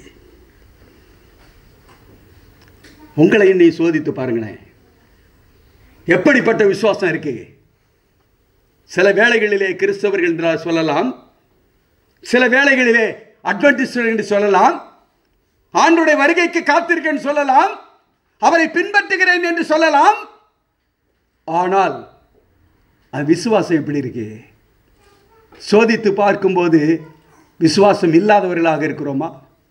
உங்களை என்னை சோதித்து பாருங்களேன் எப்படிப்பட்ட விசுவாசம் இருக்கு சில வேளைகளிலே கிறிஸ்தவர்கள் என்று சொல்லலாம் சில வேளைகளிலே அட்வென்டிஸ்டர் என்று சொல்லலாம் ஆண்டுடைய வருகைக்கு காத்திருக்கேன் சொல்லலாம் அவரை பின்பற்றுகிறேன் என்று சொல்லலாம் ஆனால் அது விசுவாசம் எப்படி இருக்கு சோதித்து பார்க்கும்போது விசுவாசம் இல்லாதவர்களாக இருக்கிறோமா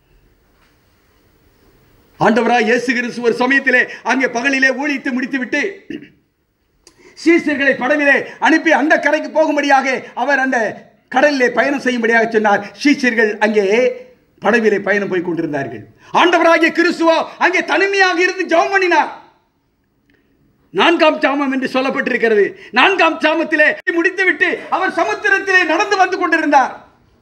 ஆண்டவராக இயேசு கிறிஸ்து ஒரு சமயத்திலே அங்கே பகலிலே ஊழித்து முடித்துவிட்டு சீசர்களை படவிலே அனுப்பி அந்த கரைக்கு போகும்படியாக அவர் அந்த கடலிலே பயணம் செய்யும்படியாக சொன்னார் சீசர்கள் அங்கே படவிலே பயணம் போய் கொண்டிருந்தார்கள் ஆண்டவராகிய கிறிஸ்துவோ அங்கே தனிமையாக இருந்து ஜெபம் பண்ணினார் நான்காம் சாமம் என்று சொல்லப்பட்டிருக்கிறது நான்காம் சாமத்திலே முடித்துவிட்டு அவர் சமுத்திரத்திலே நடந்து வந்து கொண்டிருந்தார்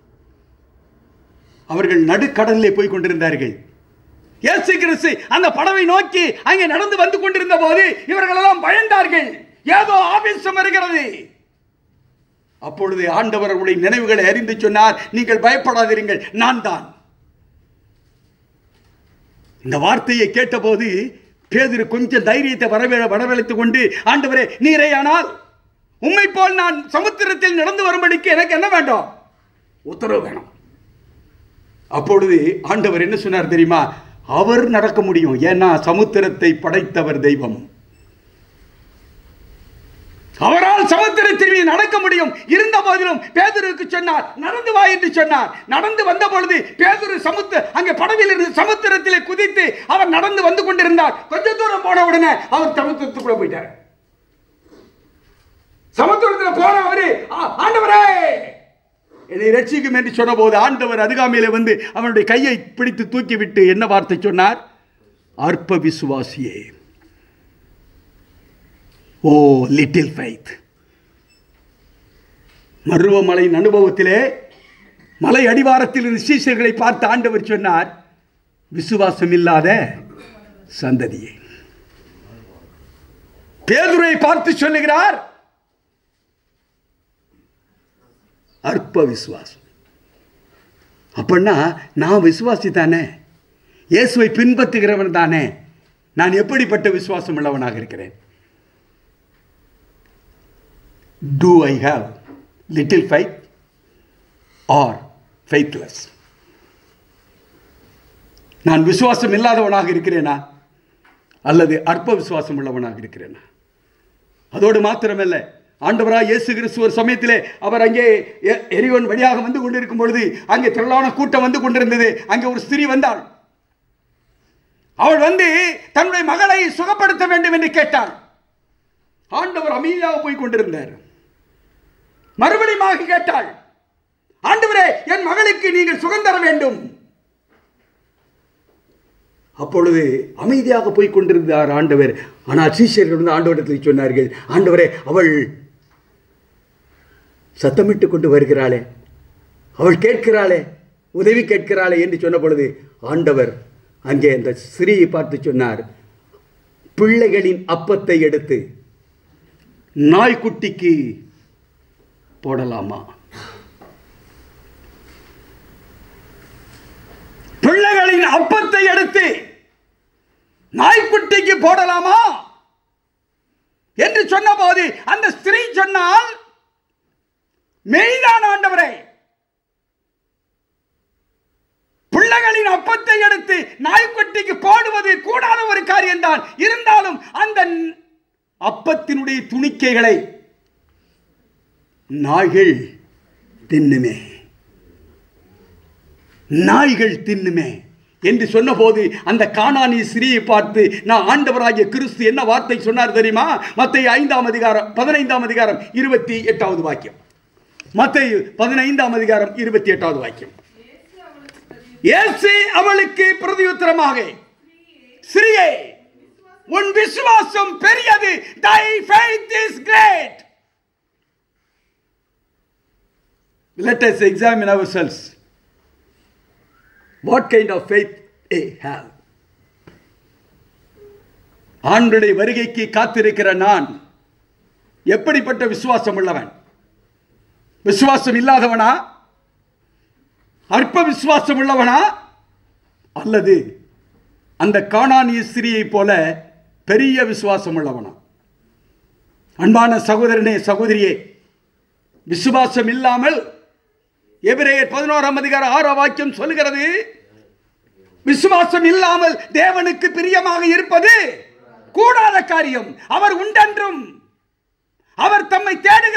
அவர்கள் நடுக்கடலிலே போய் கொண்டிருந்தார்கள் இயேசு கிறிஸ்து அந்த படவை நோக்கி அங்கே நடந்து வந்து கொண்டிருந்த போது இவர்கள் எல்லாம் பயந்தார்கள் ஏதோ ஆவேசம் வருகிறது அப்பொழுது ஆண்டவர் அவருடைய நினைவுகளை அறிந்து சொன்னார் நீங்கள் பயப்படாதீர்கள் நான் தான் இந்த வார்த்தையை கேட்டபோது பேதுரு கொஞ்சம் தைரியத்தை வரவே வரவழைத்துக் கொண்டு ஆண்டவரே நீரே ஆனால் உம்மை போல் நான் சமுத்திரத்தில் நடந்து வரும்படிக்கு எனக்கு என்ன வேண்டும் உத்தரவு வேணும் அப்பொழுது ஆண்டவர் என்ன சொன்னார் தெரியுமா அவர் நடக்க முடியும் ஏன்னா சமுத்திரத்தை படைத்தவர் தெய்வம் அவரால் சமுத்திரத்தில் மீது நடக்க முடியும் இருந்த போதிலும் பேதுருக்கு சொன்னார் நடந்து வா என்று சொன்னார் நடந்து வந்த பொழுது பேதுரு சமுத்திர அங்கே படவில் இருந்து சமுத்திரத்திலே குதித்து அவர் நடந்து வந்து கொண்டிருந்தார் கொஞ்ச தூரம் போன உடனே அவர் சமுத்திரத்துக்குள்ள போயிட்டார் சமுத்திரத்தில் போன அவரு "ஆ- ஆண்டவரே என்னை ரட்சிக்கும் என்று சொன்னபோது ஆண்டவர் அருகாமையிலே வந்து அவனுடைய கையை பிடித்து தூக்கிவிட்டு என்ன வார்த்தை சொன்னார் அற்ப விசுவாசியே ஓ லிட்டில் ஃபைத் மருவமலையின் அனுபவத்திலே மலை அடிவாரத்தில் இருந்து சீசர்களை பார்த்து ஆண்டவர் சொன்னார் விசுவாசம் இல்லாத சந்ததியே பேதுரை பார்த்து சொல்லுகிறார் அற்ப விசுவாசம் அப்படின்னா நான் விசுவாசி தானே இயேசுவை பின்பற்றுகிறவன் தானே நான் எப்படிப்பட்ட விசுவாசம் உள்ளவனாக இருக்கிறேன் do I have little faith or faithless? நான் விசுவாசம் இல்லாதவனாக இருக்கிறேனா அல்லது அற்ப விசுவாசம் உள்ளவனாக இருக்கிறேனா அதோடு மாத்திரமல்ல ஆண்டவராக இயேசு கிறிஸ்து ஒரு சமயத்திலே அவர் அங்கே எ- எரிவன் வழியாக வந்து கொண்டிருக்கும் பொழுது அங்கே திரளான கூட்டம் வந்து கொண்டிருந்தது அங்கே ஒரு ஸ்திரீ வந்தாள் அவள் வந்து தன்னுடைய மகளை சுகப்படுத்த வேண்டும் என்று கேட்டாள் ஆண்டவர் அமைதியாக போய் கொண்டிருந்தார் மறுபடியும் கேட்டாள் ஆண்டவரே என் மகளுக்கு நீங்கள் சுகம் தர வேண்டும் அப்பொழுது அமைதியாக போய் கொண்டிருந்தார் ஆண்டவர் ஆனால் சீஷர்கள் வந்து ஆண்டவரிடத்தில் சொன்னார்கள் ஆண்டவரே அவள் சத்தமிட்டு கொண்டு வருகிறாளே அவள் கேட்கிறாளே உதவி கேட்கிறாளே என்று சொன்ன பொழுது ஆண்டவர் அங்கே அந்த ஸ்திரீயை பார்த்து சொன்னார் பிள்ளைகளின் அப்பத்தை எடுத்து நாய்க்குட்டிக்கு போடலாமா பிள்ளைகளின் அப்பத்தை எடுத்து நாய்க்குட்டிக்கு போடலாமா என்று சொன்னபோது அந்த ஸ்திரீ சொன்னால் மெய்தான் ஆண்டவரே பிள்ளைகளின் அப்பத்தை எடுத்து நாய்க்குட்டிக்கு போடுவது கூடாத ஒரு காரியம்தான் இருந்தாலும் அந்த அப்பத்தினுடைய துணிக்கைகளை நாய்கள் தின்னுமே நாய்கள் தின்னுமே என்று சொன்னபோது அந்த காணானி ஸ்திரீயை பார்த்து நான் ஆண்டவராகிய கிறிஸ்து என்ன வார்த்தை சொன்னார் தெரியுமா மத்திய ஐந்தாம் அதிகாரம் பதினைந்தாம் அதிகாரம் இருபத்தி எட்டாவது வாக்கியம் மத்திய பதினைந்தாம் அதிகாரம் இருபத்தி எட்டாவது வாக்கியம் இயேசு அவளுக்கு பிரதியுத்தரமாக ஸ்ரீயே உன் விசுவாசம் பெரியது thy faith is great let us examine ourselves what kind of faith they have ஆண்டுடைய வருகைக்கு காத்திருக்கிற நான் எப்படிப்பட்ட விசுவாசம் உள்ளவன் விசுவாசம் இல்லாதவனா அற்ப விசுவாசம் உள்ளவனா அல்லது அந்த காணானிய ஸ்திரியை போல பெரிய விசுவாசம் உள்ளவனா அன்பான சகோதரனே சகோதரியே விசுவாசம் இல்லாமல் எபிரேயர் பதினோராம் அதிகார ஆறாம் வாக்கியம் சொல்லுகிறது விசுவாசம் இல்லாமல் தேவனுக்கு பிரியமாக இருப்பது கூடாத காரியம் அவர் உண்டென்றும் அவர் தம்மை தேடுகிற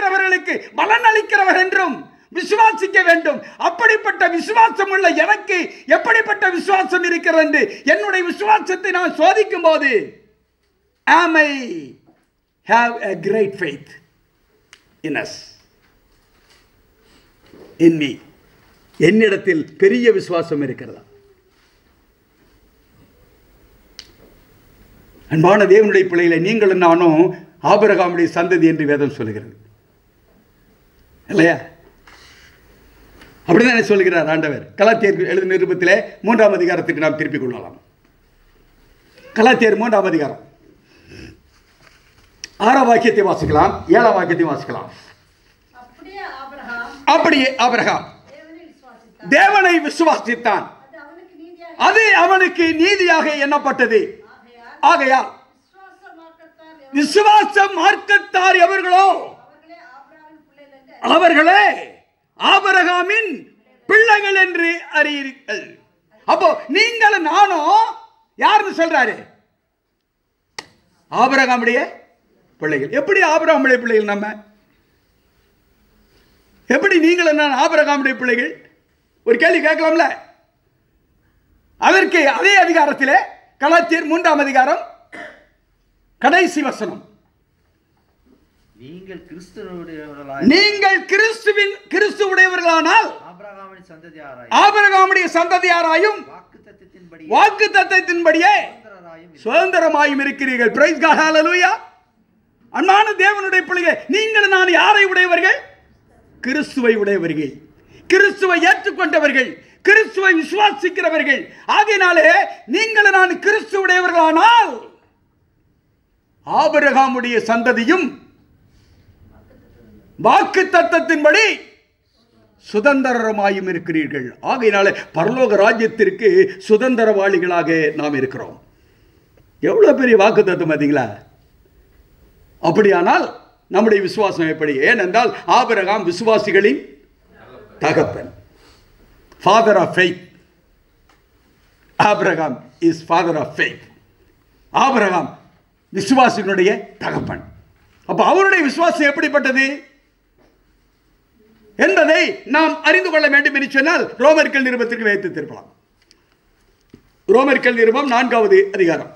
அவர்களுக்கு பலன் அளிக்கிறவர் என்றும் விசுவாசிக்க வேண்டும் அப்படிப்பட்ட விசுவாசம் உள்ள எனக்கு எப்படிப்பட்ட விசுவாசம் இருக்கிறது என்று என்னுடைய விசுவாசத்தை நான் சோதிக்கும் போது am I have a great faith in us in me என்னிடத்தில் பெரிய விசுவாசம் இருக்கிறதா அன்பான தேவனுடைய பிள்ளைகளை நீங்களும் நானும் ஆபிரகாமுடைய சந்ததி என்று வேதம் சொல்லுகிறது இல்லையா அப்படிதான் சொல்லுகிறார் ஆண்டவர் கலாத்தியர் எழுதின நிருபத்திலே மூன்றாம் அதிகாரத்துக்கு நாம் திருப்பிக் கொள்ளலாம் கலாத்தியர் மூன்றாம் அதிகாரம் ஆறாம் வாக்கியத்தை வாசிக்கலாம் ஏழாம் வாக்கியத்தை வாசிக்கலாம் அப்படியே ஆபிரகாம் அப்படியே ஆபிரகாம் தேவனை விசுவாசித்தான் தேவனை விசுவாசித்தான் அது அவனுக்கு நீதியாக அது அவனுக்கு நீதியாக எண்ணப்பட்டது ஆகையால் ஆகையால் விசுவாசமாக்கத்தால் விசுவாச மார்க்கத்தார் எவர்களோ அவர்களே ஆபிரகாமின் பிள்ளைகள் என்று அவர்களே ஆபரகாமின் பிள்ளைகள் என்று அறியீர்கள் அப்போ நீங்கள் நானும் யாருன்னு சொல்றாரு ஆபரகாமுடைய பிள்ளைகள் எப்படி ஆபரகாமுடைய பிள்ளைகள் நம்ம எப்படி நீங்களும் நான் ஆபரகாமுடைய பிள்ளைகள் ஒரு கேள்வி கேட்கலாம்ல அதற்கு அதே அதிகாரத்திலே கலாத்தியர் மூன்றாம் அதிகாரம் கடைசி வசனம் நீங்கள் கிறிஸ்துவனுடையவர்களாய் நீங்கள் கிறிஸ்துவின் கிறிஸ்துவுடையவர்களானால் ஆபிரகாமின் சந்ததியாராய் ஆபிரகாமுடைய சந்ததியாராயும் வாக்கு தத்தத்தின்படி வாக்கு தத்தத்தின்படியே சுதந்திரராயும் சுதந்திரமாயும் இருக்கிறீர்கள் பிரைஸ் காட் ஹalleluya அன்பான தேவனுடைய பிள்ளைகள் நீங்கள் நான் யாரை உடையவர்கள் கிறிஸ்துவை உடையவர்கள் கிறிஸ்துவை ஏற்றுக்கொண்டவர்கள் கிறிஸ்துவை விசுவாசிக்கிறவர்கள் ஆகையினாலே நீங்கள் நான் கிறிஸ்து உடையவர்களானால் ஆபிரகாமுடைய சந்ததியும் வாக்கு தத்தத்தின்படி சுதந்திரமாயும் இருக்கிறீர்கள் ஆகையினாலே பரலோக ராஜ்யத்திற்கு சுதந்திரவாளிகளாக நாம் இருக்கிறோம் எவ்வளோ பெரிய வாக்கு தத்துவம் பார்த்தீங்களா அப்படியானால் நம்முடைய விசுவாசம் எப்படி ஏனென்றால் ஆபிரகாம் விசுவாசிகளின் தகப்பன் father of faith Abraham is father of faith Abraham விசுவாசினுடைய தகப்பன் அப்போ அவருடைய விசுவாசம் எப்படிப்பட்டது என்பதை நாம் அறிந்து கொள்ள வேண்டும் என்று சொன்னால் ரோமர்கள் நிருபத்திற்கு வைத்து திருப்பலாம் ரோமர்கள் நிருபம் நான்காவது அதிகாரம்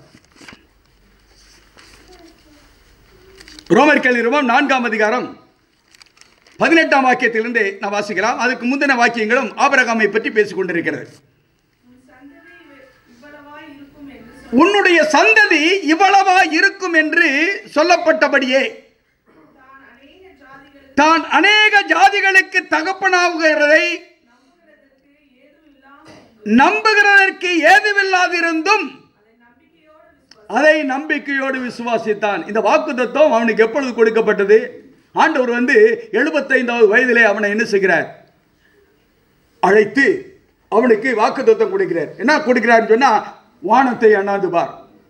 ரோமர்கள் நிருபம் நான்காம் அதிகாரம் பதினெட்டாம் வாக்கியத்திலிருந்து நான் வாசிக்கலாம் அதுக்கு முந்தின வாக்கியங்களும் ஆபரகாமை பற்றி பேசிக் கொண்டிருக்கிறது உன் சந்ததி இவ- இவ்வளவாய் இருக்கும் என்று சொல் உன்னுடைய சந்ததி இவ்வளவா இருக்கும் என்று சொல்லப்பட்டபடியே தான் அநேக ஜாதிகளுக்கு தான் அநேக ஜாதிகளுக்கு தகப்பனாகுகிறதை நம்புகிறதற்கு ஏதும் இல்லாமல் இருந்தும் நம்புகிறதற்கு ஏதுவில்லாதிருந்தும் அதை நம்பிக்கையோடு விசுவாசி அதை நம்பிக்கையோடு விசுவாசித்தான் இந்த வாக்கு தத்துவம் அவனுக்கு எப்பொழுது கொடுக்கப்பட்டது ஆண்டவர் வந்து எழுபத்தைந்தாவது வயதிலே அவனை என்ன செய்கிறார் அழைத்து அவனுக்கு வாக்கு தத்துவம் கொடுக்கிறார் என்ன கொடுக்கிறார்னு சொன்னா வானத்தை அண்ணாந்து பார்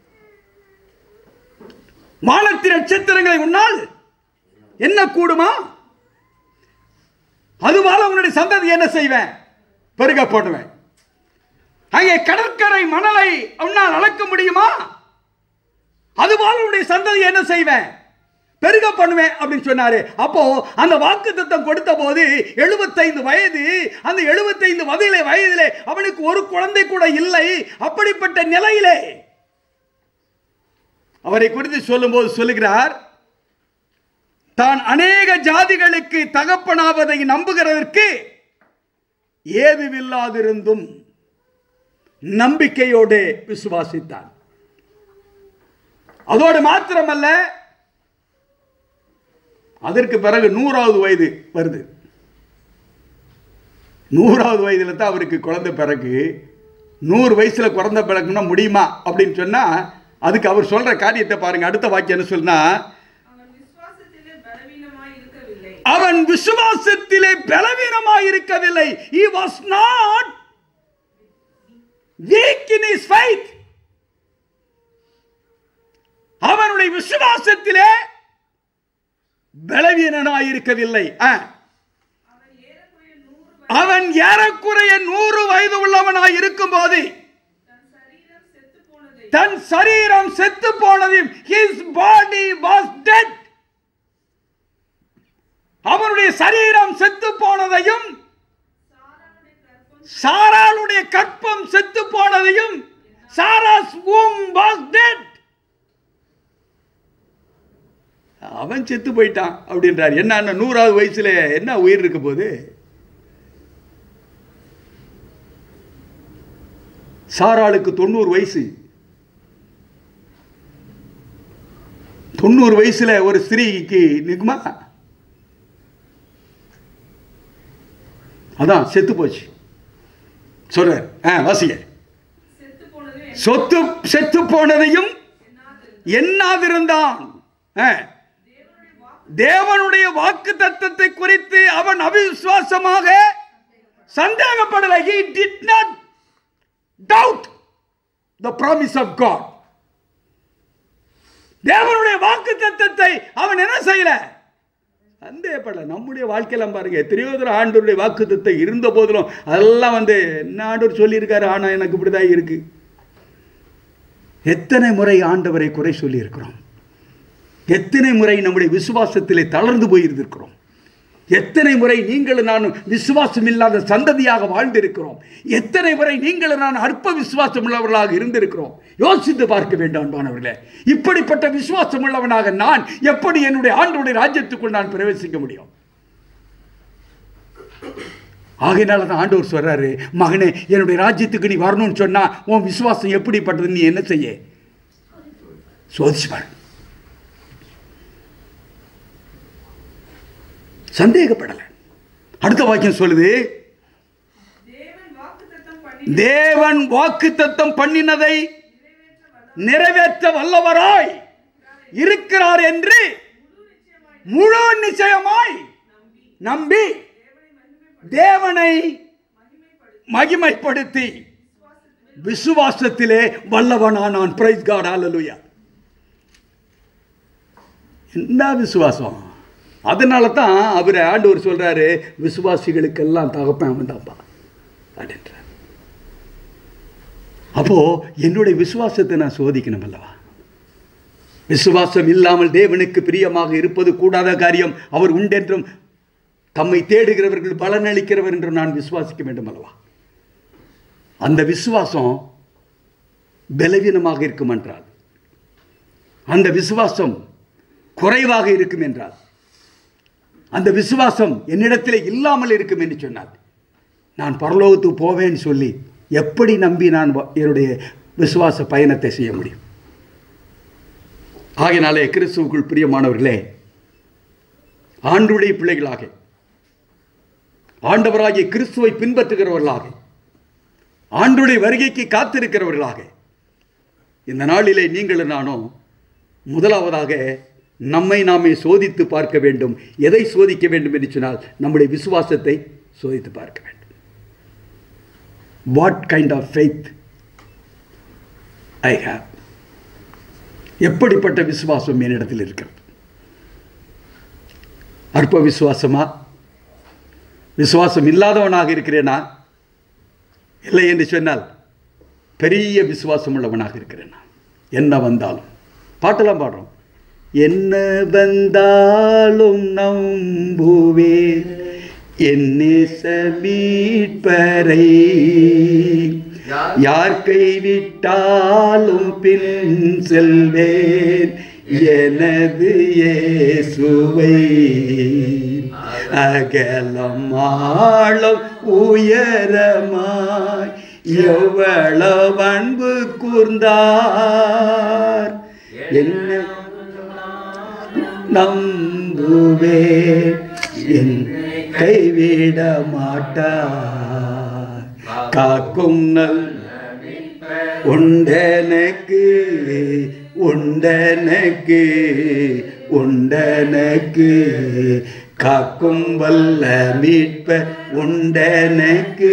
வானத்தின் நட்சத்திரங்களை உன்னால் என்ன கூடுமா அதுபோல உன்னுடைய சந்ததி என்ன செய்வேன் பெருக போடுவேன் அங்கே கடற்கரை மணலை உன்னால் அளக்க முடியுமா அதுபோல உன்னுடைய சந்ததி என்ன செய்வேன் பெருக பண்ணுவேன் அப்படின்னு சொன்னாரு அப்போ அந்த வாக்கு தத்தம் கொடுத்த போது எழுபத்தைந்து வயது அந்த எழுபத்தைந்து வயதிலே வயதிலே அவனுக்கு ஒரு குழந்தை கூட இல்லை அப்படிப்பட்ட நிலையிலே அவரை குறித்து சொல்லும்போது சொல்லுகிறார் தான் அநேக ஜாதிகளுக்கு தகப்பனாவதை நம்புகிறதற்கு ஏதுவில்லாதிருந்தும் நம்பிக்கையோடு விசுவாசித்தான் அதோடு மாத்திரமல்ல அதற்கு பிறகு நூறாவது வயது வருது நூறாவது வயதில் தான் அவருக்கு குழந்தை பிறகு நூறு வயசுல குழந்தை பிறகுனா முடியுமா அப்படின்னு சொன்னா அதுக்கு அவர் சொல்ற காரியத்தை பாருங்க அடுத்த வாக்கியம் என்ன சொல்லுனா அவன் விசுவாசத்திலே பலவீனமாய் இருக்கவில்லை அவன் விசுவாசத்திலே பலவீனமாய் இருக்கவில்லை he was not weak in his faith அவனுடைய விசுவாசத்திலே பலவீனனாய் இருக்கவில்லை ஆ. அவன் ஏறக்குறைய நூறு அவன் ஏறக்குறைய நூறு வயது உள்ளவனாய் இருக்கும்போது தன் சரீரம் செத்து போனதை தன் சரீரம் செத்து போனது his body was dead அவனுடைய சரீரம் செத்து போனதையும் சாராளுடைய கற்பம் செத்து போனதையும் சாராஸ் womb was dead அவன் செத்து போயிட்டான் அப்படின்றார் என்ன அண்ணா, நூறாவது வயசுல என்ன உயிர் இருக்க போகுது சாராளுக்கு தொண்ணூறு வயசு தொண்ணூறு வயசுல ஒரு ஸ்திரீக்கு நிற்குமா அதான் செத்து போச்சு சொல்றார் ஆ வாசிங்க செத்து போனது சொத்து செத்து போனதையும் எண்ணாதிருந்தான் ஆ. தேவனுடைய வாக்கு தத்தத்தை குறித்து அவன் அவிசுவாசமாக சந்தேகப்படலை he did not doubt the promise of god தேவனுடைய வாக்கு தத்தத்தை அவன் என்ன செய்யல சந்தேகப்படல நம்முடைய வாழ்க்கையெல்லாம் பாருங்க எத்தனையோ தூரம் ஆண்டவருடைய வாக்கு தத்தம் இருந்த போதிலும் அதெல்லாம் வந்து என்ன ஆண்டவர் சொல்லியிருக்காரு ஆனா எனக்கு இப்படிதான் இருக்கு எத்தனை முறை ஆண்டவரை குறை சொல்லி இருக்கிறோம் எத்தனை முறை நம்முடைய விசுவாசத்திலே தளர்ந்து போயிருந்திருக்கிறோம் எத்தனை முறை நீங்களும் நானும் விசுவாசம் இல்லாத சந்ததியாக வாழ்ந்திருக்கிறோம் எத்தனை முறை நீங்களும் நான் அற்ப விசுவாசம் உள்ளவர்களாக இருந்திருக்கிறோம் யோசித்து பார்க்க வேண்டும் அன்பானவர்களே இப்படிப்பட்ட விசுவாசம் உள்ளவனாக நான் எப்படி என்னுடைய ஆண்டவருடைய ராஜ்யத்துக்குள் நான் பிரவேசிக்க முடியும் ஆகையினால தான் ஆண்டவர் சொல்றாரு மகனே என்னுடைய ராஜ்யத்துக்கு நீ வரணும்னு சொன்னா உன் விசுவாசம் எப்படிப்பட்டது நீ என்ன செய்ய சோதிச்சு பாரு சந்தேகப்படலை அடுத்த வாக்கியம் சொல்லுது தேவன் வாக்குத்தத்தம் பண்ணி தேவன் வாக்கு தத்தம் பண்ணினதை நிறைவேற்ற வல்லவராய் இருக்கிறார் என்று முழு நிச்சயமாய் நம்பி தேவனை மகிமைப்படுத்தி விசுவாசத்திலே வல்லவனா நான் பிரைஸ் காட் ஹalleluya என்ன விசுவாசம் அதனால தான் அவர் ஆண்டவர் சொல்றாரு விசுவாசிகளுக்கெல்லாம் தகப்பன் அவன் தான்ப்பா அப்படின்றார் அப்போ என்னுடைய விசுவாசத்தை நான் சோதிக்கணும் அல்லவா விசுவாசம் இல்லாமல் தேவனுக்கு பிரியமாக இருப்பது கூடாத காரியம் அவர் உண்டென்றும் தம்மை தேடுகிறவர்கள் பலனளிக்கிறவர் என்றும் நான் விசுவாசிக்க வேண்டும் அல்லவா அந்த விசுவாசம் பலவீனமாக இருக்கும் என்றால் அந்த விசுவாசம் குறைவாக இருக்கும் என்றால் அந்த விசுவாசம் என்னிடத்தில் இல்லாமல் இருக்கும் என்று சொன்னால் நான் பரலோகத்துக்கு போவேன்னு சொல்லி எப்படி நம்பி நான் வ- என்னுடைய விசுவாச பயணத்தை செய்ய முடியும் ஆகையினாலே கிறிஸ்துவுக்குள் பிரியமானவர்களே ஆண்டுடைய பிள்ளைகளாக ஆண்டவராகிய கிறிஸ்துவை பின்பற்றுகிறவர்களாக ஆண்டுடைய வருகைக்கு காத்திருக்கிறவர்களாக இந்த நாளிலே நீங்களும் நானும் முதலாவதாக நம்மை நாமே சோதித்து பார்க்க வேண்டும் எதை சோதிக்க வேண்டும் என்று சொன்னால் நம்முடைய விசுவாசத்தை சோதித்து பார்க்க வேண்டும் what kind of faith I have எப்படிப்பட்ட விசுவாசம் என்னிடத்தில் இருக்கிறது அற்ப விசுவாசமா விசுவாசம் இல்லாதவனாக இருக்கிறேனா இல்லை என்று சொன்னால் பெரிய விசுவாசம் உள்ளவனாக இருக்கிறேன் நான் என்ன வந்தாலும் பாட்டெல்லாம் பாடுறோம் என்ன வந்தாலும் நம்புவேன் என்னேச மீட்பரை யார் கைவிட்டாலும் பின் செல்வேன் எனது இயேசுவை அகலம் ஆழம் உயரமாய் எவ்வளவு அன்பு கூர்ந்தார் என்ன நம்புவேன் என்னை கைவிட மாட்டார் காக்கும் நல் உண்டனக்கு உண்டனக்கு உண்டனக்கு காக்கும் வல்ல மீட்ப உண்டனக்கு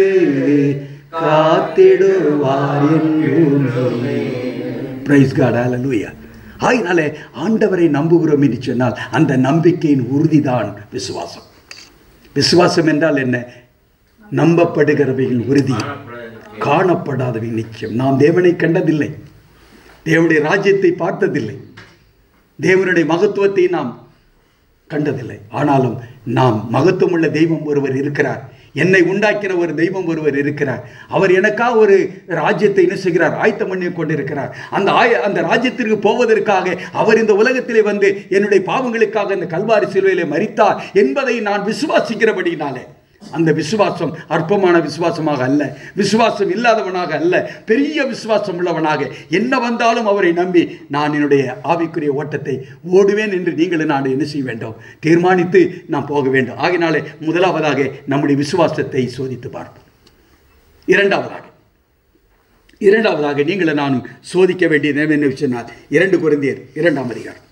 காத்திடுவார் என்றுமே பிரைஸ் காட் ஹalleluya ஆயினாலே ஆண்டவரை நம்புகிறோம் என்று சொன்னால் அந்த நம்பிக்கையின் உறுதிதான் விசுவாசம் விசுவாசம் என்றால் என்ன நம்பப்படுகிறவைகள் உறுதி காணப்படாதவை நிச்சயம் நாம் தேவனை கண்டதில்லை தேவனுடைய ராஜ்யத்தை பார்த்ததில்லை தேவனுடைய மகத்துவத்தை நாம் கண்டதில்லை ஆனாலும் நாம் மகத்துவமுள்ள தெய்வம் ஒருவர் இருக்கிறார் என்னை உண்டாக்கின ஒரு தெய்வம் ஒருவர் இருக்கிறார் அவர் எனக்காக ஒரு ராஜ்யத்தை என்ன செய்கிறார் ஆயத்தம் பண்ணி கொண்டிருக்கிறார் அந்த ஆய அந்த ராஜ்யத்திற்கு போவதற்காக அவர் இந்த உலகத்திலே வந்து என்னுடைய பாவங்களுக்காக இந்த கல்வாரி சிலுவையிலே மரித்தார் என்பதை நான் விசுவாசிக்கிறபடினாலே அந்த விசுவாசம் அற்பமான விசுவாசமாக அல்ல விசுவாசம் இல்லாதவனாக அல்ல பெரிய விசுவாசம் உள்ளவனாக என்ன வந்தாலும் அவரை நம்பி நான் என்னுடைய ஆவிக்குரிய ஓட்டத்தை ஓடுவேன் என்று நீங்களும் நான் என்ன செய்ய வேண்டும் தீர்மானித்து நான் போக வேண்டும் ஆகினாலே முதலாவதாக நம்முடைய விசுவாசத்தை சோதித்து பார்ப்போம் இரண்டாவதாக இரண்டாவதாக நீங்களும் நானும் சோதிக்க வேண்டியது என்ன சொன்னால் இரண்டு குருந்தியர் இரண்டாம் அதிகாரம்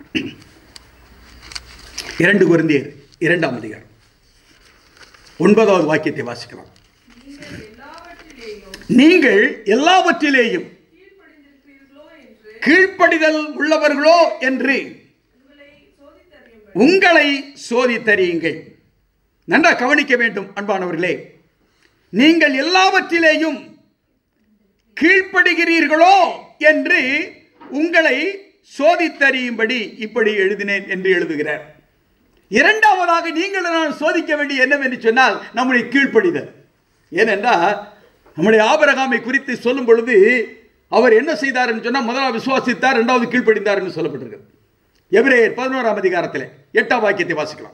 இரண்டு குருந்தியர் இரண்டாம் அதிகாரம் ஒன்பதாவது வாக்கியத்தை வாசிக்கலாம் நீங்கள் எல்லாவற்றிலேயும் நீங்கள் எல்லாவற்றிலேயும் கீழ்ப்படிந்திருக்கிறீர்களோ என்று கீழ்ப்படிதல் உள்ளவர்களோ என்று உங்களை சோதித்தறியுங்கள் உங்களை சோதித்தறியுங்கள் நன்றா கவனிக்க வேண்டும் அன்பானவர்களே நீங்கள் எல்லாவற்றிலேயும் கீழ்ப்படுகிறீர்களோ என்று உங்களை சோதித்தறியும்படி இப்படி எழுதினேன் என்று எழுதுகிறார் இரண்டாவதாக நீங்கள் நான் சோதிக்க வேண்டிய என்னவென்று சொன்னால் நம்முடைய கீழ்ப்படிதல் ஏனென்றால் நம்முடைய ஆபரகாமை குறித்து சொல்லும் பொழுது அவர் என்ன செய்தார் என்று சொன்னால் முதலாவது விசுவாசித்தார் இரண்டாவது கீழ்ப்படிந்தார் என்று சொல்லப்பட்டிருக்கிறது எபிரேயர் பதினோராம் அதிகாரத்தில் எட்டாம் வாக்கியத்தை வாசிக்கலாம்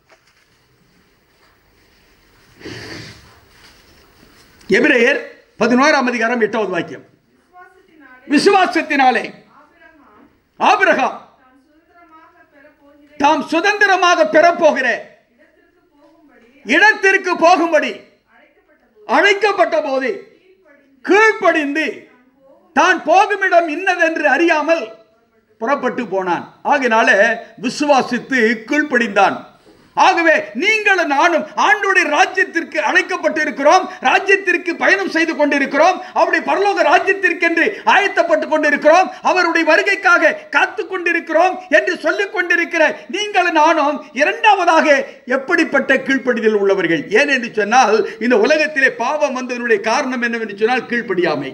எபிரேயர் பதினோராம் அதிகாரம் எட்டாவது வாக்கியம் விசுவாசத்தினாலே விசுவாசத்தினாலே ஆபிரகாம் ஆபிரகாம் தான் சுதந்திரமாக பெறப்போகிற தாம் சுதந்திரமாக பெறப்போகிற இடத்திற்கு போகும்படி இடத்திற்கு போகும்படி அழைக்கப்பட்ட போது அழைக்கப்பட்ட போது கீழ்ப்படிந்து கீழ்ப்படிந்து தான் போகுமிடம் இன்னதென்று அறியாமல் புறப்பட்டு போனான் ஆகினால விசுவாசித்து கீழ்ப்படிந்தான் ஆகவே நீங்களும் நானும் ஆண்டோடைய ராஜ்யத்திற்கு அழைக்கப்பட்டு இருக்கிறோம் ராஜ்யத்திற்கு பயணம் செய்து கொண்டிருக்கிறோம் அவருடைய பரலோக ராஜ்யத்திற்கென்று ஆயத்தப்பட்டு கொண்டிருக்கிறோம் அவருடைய வருகைக்காக காத்து கொண்டிருக்கிறோம் என்று சொல்லிக் கொண்டிருக்கிற நீங்களும் நானும் இரண்டாவதாக எப்படிப்பட்ட கீழ்ப்படிதல் உள்ளவர்கள் ஏன் என்று சொன்னால் இந்த உலகத்திலே பாவம் வந்ததனுடைய காரணம் என்னவென்று சொன்னால் கீழ்ப்படியாமை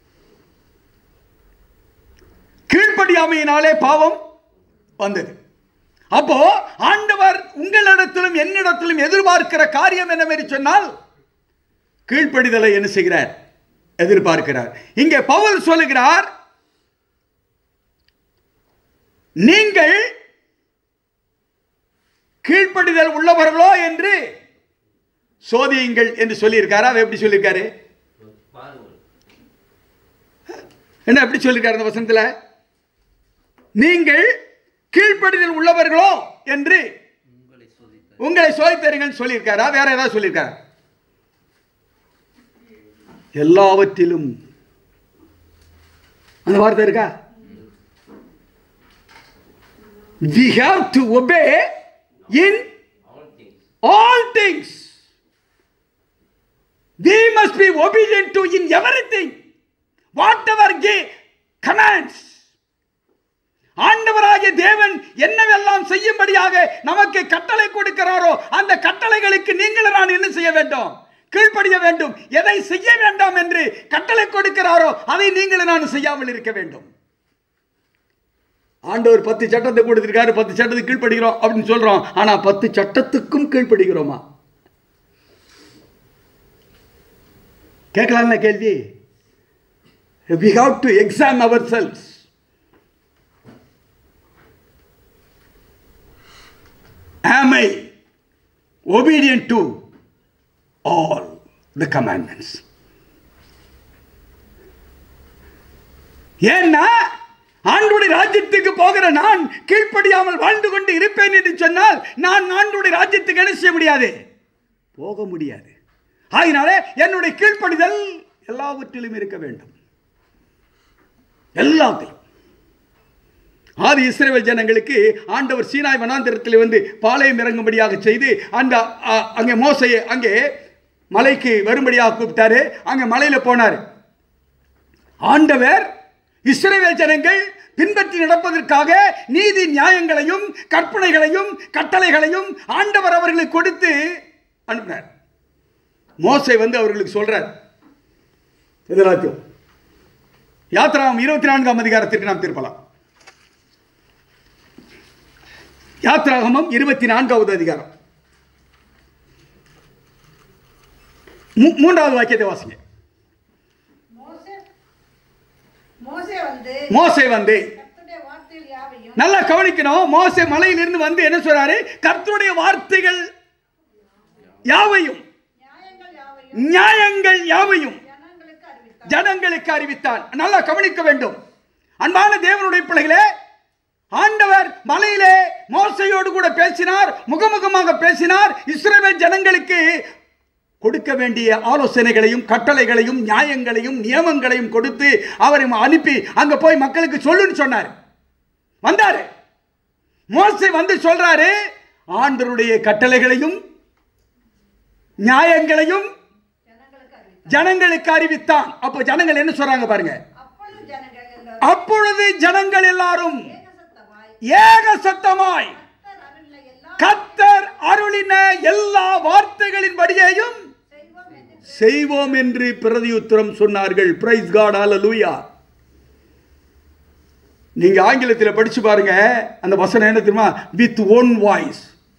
கீழ்ப்படியாமையினாலே பாவம் வந்தது அப்போ ஆண்டவர் உங்களிடத்திலும் என்னிடத்திலும் எதிர்பார்க்கிற காரியம் என்னவென்று சொன்னால் கீழ்ப்படிதலை என்ன செய்கிறார் எதிர்பார்க்கிறார் இங்கே பவுல் சொல்லுகிறார் நீங்கள் கீழ்ப்படிதல் உள்ளவர்களோ என்று சோதியுங்கள் என்று சொல்லியிருக்காரா அவர் எப்படி சொல்லியிருக்காரு என்ன எப்படி சொல்லியிருக்காரு அந்த வசனத்தில் நீங்கள் கீழ்ப்படிதல் உள்ளவர்களோ என்று உங்களை சோதித்த உங்களை சோதித்தருங்கள் சொல்லியிருக்காரா வேற ஏதாவது சொல்லியிருக்காரா எல்லாவற்றிலும் அந்த வார்த்தை இருக்கா we have to obey in all things we must be obedient to in everything whatever he commands ஆண்டவராகிய தேவன் என்னவெல்லாம் செய்யும்படியாக நமக்கு கட்டளை கொடுக்கிறாரோ அந்த கட்டளைகளுக்கு நீங்கள் நான் என்ன செய்ய வேண்டும் கீழ்ப்படிய வேண்டும் எதை செய்ய வேண்டாம் என்று கட்டளை கொடுக்கிறாரோ அதை நீங்கள் நான் செய்யாமல் இருக்க வேண்டும் ஆண்டவர் பத்து சட்டத்தை கொடுத்திருக்காரு பத்து சட்டத்துக்கு கீழ்ப்படுகிறோம் அப்படின்னு சொல்றோம் ஆனா பத்து சட்டத்துக்கும் கீழ்ப்படுகிறோமா கேட்கலாம்ல கேள்வி we have to examine ourselves am I obedient to all the commandments? ஏன்னா ஆண்டுடைய ராஜ்யத்துக்கு போகிற நான் கீழ்ப்படியாமல் வாழ்ந்து கொண்டு இருப்பேன் என்று சொன்னால் நான் ஆண்டுடைய ராஜ்யத்துக்கு என்ன செய்ய முடியாது போக முடியாது ஆகினாலே என்னுடைய கீழ்ப்படிதல் எல்லாவற்றிலும் இருக்க வேண்டும் எல்லாத்திலும் ஆதி இஸ்ரேல் ஜனங்களுக்கு ஆண்டவர் சீனாய் வனாந்திரத்தில் வந்து பாளையம் இறங்கும்படியாக செய்து அந்த அ- அங்கே மோசையை அங்கே மலைக்கு வரும்படியாக கூப்பிட்டாரு அங்கே மலையில் போனார் ஆண்டவர் இஸ்ரவேல் ஜனங்கள் பின்பற்றி நடப்பதற்காக நீதி நியாயங்களையும் கற்பனைகளையும் கட்டளைகளையும் ஆண்டவர் அவர்களுக்கு கொடுத்து அனுப்பினார் மோசை வந்து அவர்களுக்கு சொல்றார் எதிராத்தியம் யாத்ராம் இருபத்தி நான்காம் அதிகாரத்திற்கு நாம் திருப்பலாம் யாத்ராகமம் இருபத்தி நான்காவது அதிகாரம் மூ- மூன்றாவது வாக்கியத்தை வாசிங்க மோசே மோசே வந்து மோசே வந்து கர்த்தருடைய வார்த்தைகள் யாவையும் நல்லா கவனிக்கணும் மோசே மலையிலிருந்து வந்து என்ன சொல்றாரு கர்த்தருடைய வார்த்தைகள் யாவையும் நியாயங்கள் யாவையும் நியாயங்கள் யாவையும் ஜனங்களுக்கு அறிவித்தார் ஜனங்களுக்கு அறிவித்தான் நல்லா கவனிக்க வேண்டும் அன்பான தேவனுடைய பிள்ளைகளே ஆண்டவர் மலையிலே மோசையோடு கூட பேசினார் முகமுகமாக பேசினார் இஸ்ரவேல் ஜனங்களுக்கு கொடுக்க வேண்டிய ஆலோசனைகளையும் கட்டளைகளையும் நியாயங்களையும் நியமங்களையும் கொடுத்து அவரை அனுப்பி அங்க போய் மக்களுக்கு சொல்லுன்னு சொன்னார் வந்தாரு மோசை வந்து சொல்றாரு ஆண்டவருடைய கட்டளைகளையும் நியாயங்களையும் ஜனங்களுக்கு அறிவித்தார் ஜனங்களுக்கு அறிவித்தான் அப்போ ஜனங்கள் என்ன சொல்றாங்க பாருங்க அப்பொழுது ஜனங்கள் எல்லாரும் அப்பொழுது ஜனங்கள் எல்லாரும் ஏகசத்தமாய் ஏக சத்தமாய் கர்த்தர் கத்தர் அருளின எல்லா அருளின எல்லா வார்த்தைகளின் படியையும் செய்வோம் என்று செய்வோம் என்று பிரதியுத்தரம் சொன்னார்கள் பிரைஸ் காட் ஹalleluya நீங்க ஆங்கிலத்தில் படிச்சு பாருங்க அந்த வசனம் என்ன தெரியுமா வித் ஒன் வாய்ஸ்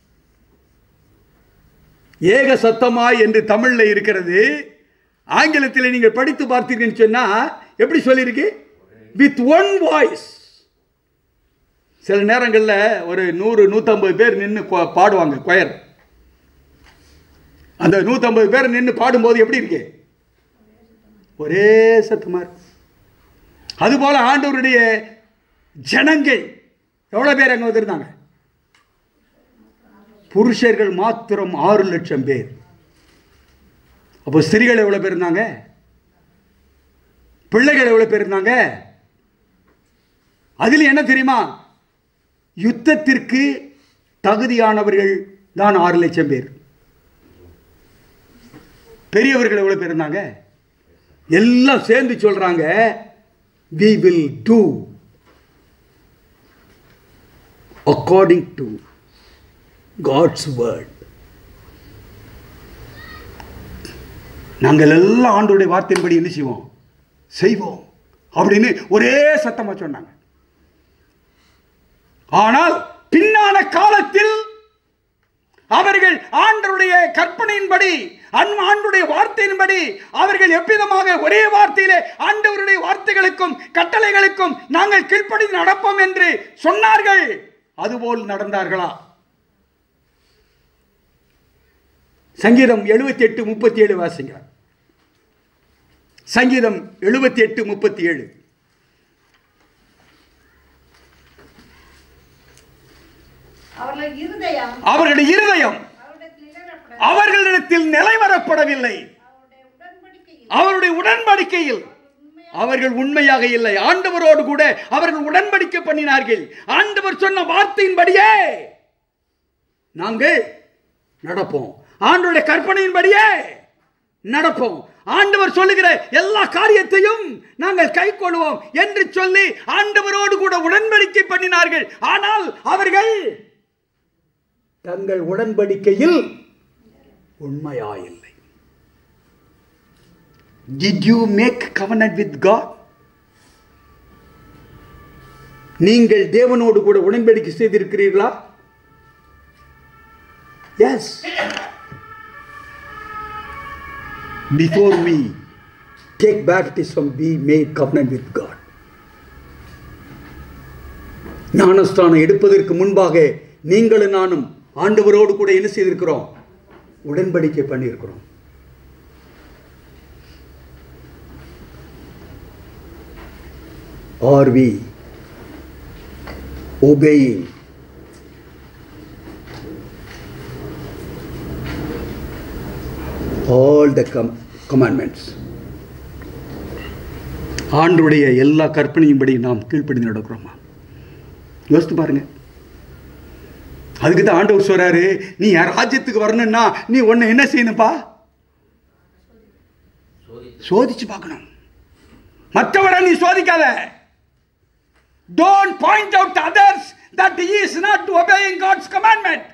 ஏக சத்தமாய் என்று தமிழ்ல இருக்கிறது ஆங்கிலத்தில் நீங்கள் படித்து பார்த்தீங்கன்னு சொன்னா எப்படி சொல்லியிருக்கு வித் ஒன் வாய்ஸ் சில நேரங்களில் ஒரு நூறு நூற்றம்பது பேர் நின்று பாடுவாங்க கொயர் அந்த நூற்றம்பது பேர் நின்று பாடும்போது எப்படி இருக்கு ஒரே சத்தமா இருக்கு அதுபோல ஆண்டவருடைய ஜனங்கள் எவ்வளோ பேர் அங்கே வந்திருந்தாங்க புருஷர்கள் மாத்திரம் ஆறு லட்சம் பேர் அப்போ ஸ்திரீகள் எவ்வளோ பேர் இருந்தாங்க பிள்ளைகள் எவ்வளோ பேர் இருந்தாங்க அதில் என்ன தெரியுமா யுத்தத்திற்கு தகுதியானவர்கள் தான் ஆறு லட்சம் பேர் பெரியவர்கள் எவ்வளோ பேர் இருந்தாங்க எல்லாம் சேர்ந்து சொல்றாங்க we will do according to God's word நாங்கள் எல்லாம் ஆண்டோடைய வார்த்தையின்படி என்ன செய்வோம் செய்வோம் அப்படின்னு ஒரே சத்தமா சொன்னாங்க ஆனால் பின்னான காலத்தில் அவர்கள் ஆண்டருடைய கற்பனையின்படி அன் ஆண்டுடைய வார்த்தையின்படி அவர்கள் எவ்விதமாக ஒரே வார்த்தையிலே ஆண்டவருடைய வார்த்தைகளுக்கும் கட்டளைகளுக்கும் நாங்கள் கீழ்ப்படி நடப்போம் என்று சொன்னார்கள் அதுபோல் நடந்தார்களா சங்கீதம் எழுபத்தி எட்டு முப்பத்தி ஏழு வாசிங்க சங்கீதம் எழுபத்தி எட்டு முப்பத்தி ஏழு அவர்கள் இருதயம் அவர்களுடைய இருதயம் அவருடைய அவர்களிடத்தில் நிலவரப்பட நிலைவரப்படவில்லை அவருடைய உடன்படிக்கையில் அவருடைய உடன்படிக்கையில் அவர்கள் உண்மையாக இல்லை ஆண்டவரோடு கூட அவர்கள் உடன்படிக்கை பண்ணினார்கள் ஆண்டவர் சொன்ன வார்த்தையின்படியே நாங்கள் நடப்போம் ஆண்டவருடைய கற்பனையின்படியே நடப்போம் ஆண்டவர் சொல்லுகிற எல்லா காரியத்தையும் நாங்கள் கை கொள்வோம் என்று சொல்லி ஆண்டவரோடு கூட உடன்படிக்கை பண்ணினார்கள் ஆனால் அவர்கள் தங்கள் உடன்படிக்கையில் உண்மையாயில்லை Did you make covenant with God? நீங்கள் தேவனோடு கூட உடன்படிக்கை செய்திருக்கிறீர்களா yes before we take baptism we made covenant with God ஞானஸ்தானம் எடுப்பதற்கு முன்பாக நீங்களும் நானும் ஆண்டவரோடு கூட என்ன செய்திருக்கிறோம் உடன்படிக்கை பண்ணியிருக்கிறோம் Are we obeying all the com- commandments? ஆண்டுடைய எல்லா கற்பனையும்படி நாம் கீழ்ப்படிந்து நடக்கிறோமா யோசித்து பாருங்க அதுக்கு தான் ஆண்டவர் சொல்றாரு நீ என் ராஜ்யத்துக்கு வரணும்னா நீ உன்னை என்ன செய்யணும்ப்பா சோதிச்சு பார்க்கணும் மற்றவரை நீ சோதிக்காத don't point out others that he is not obeying God's commandment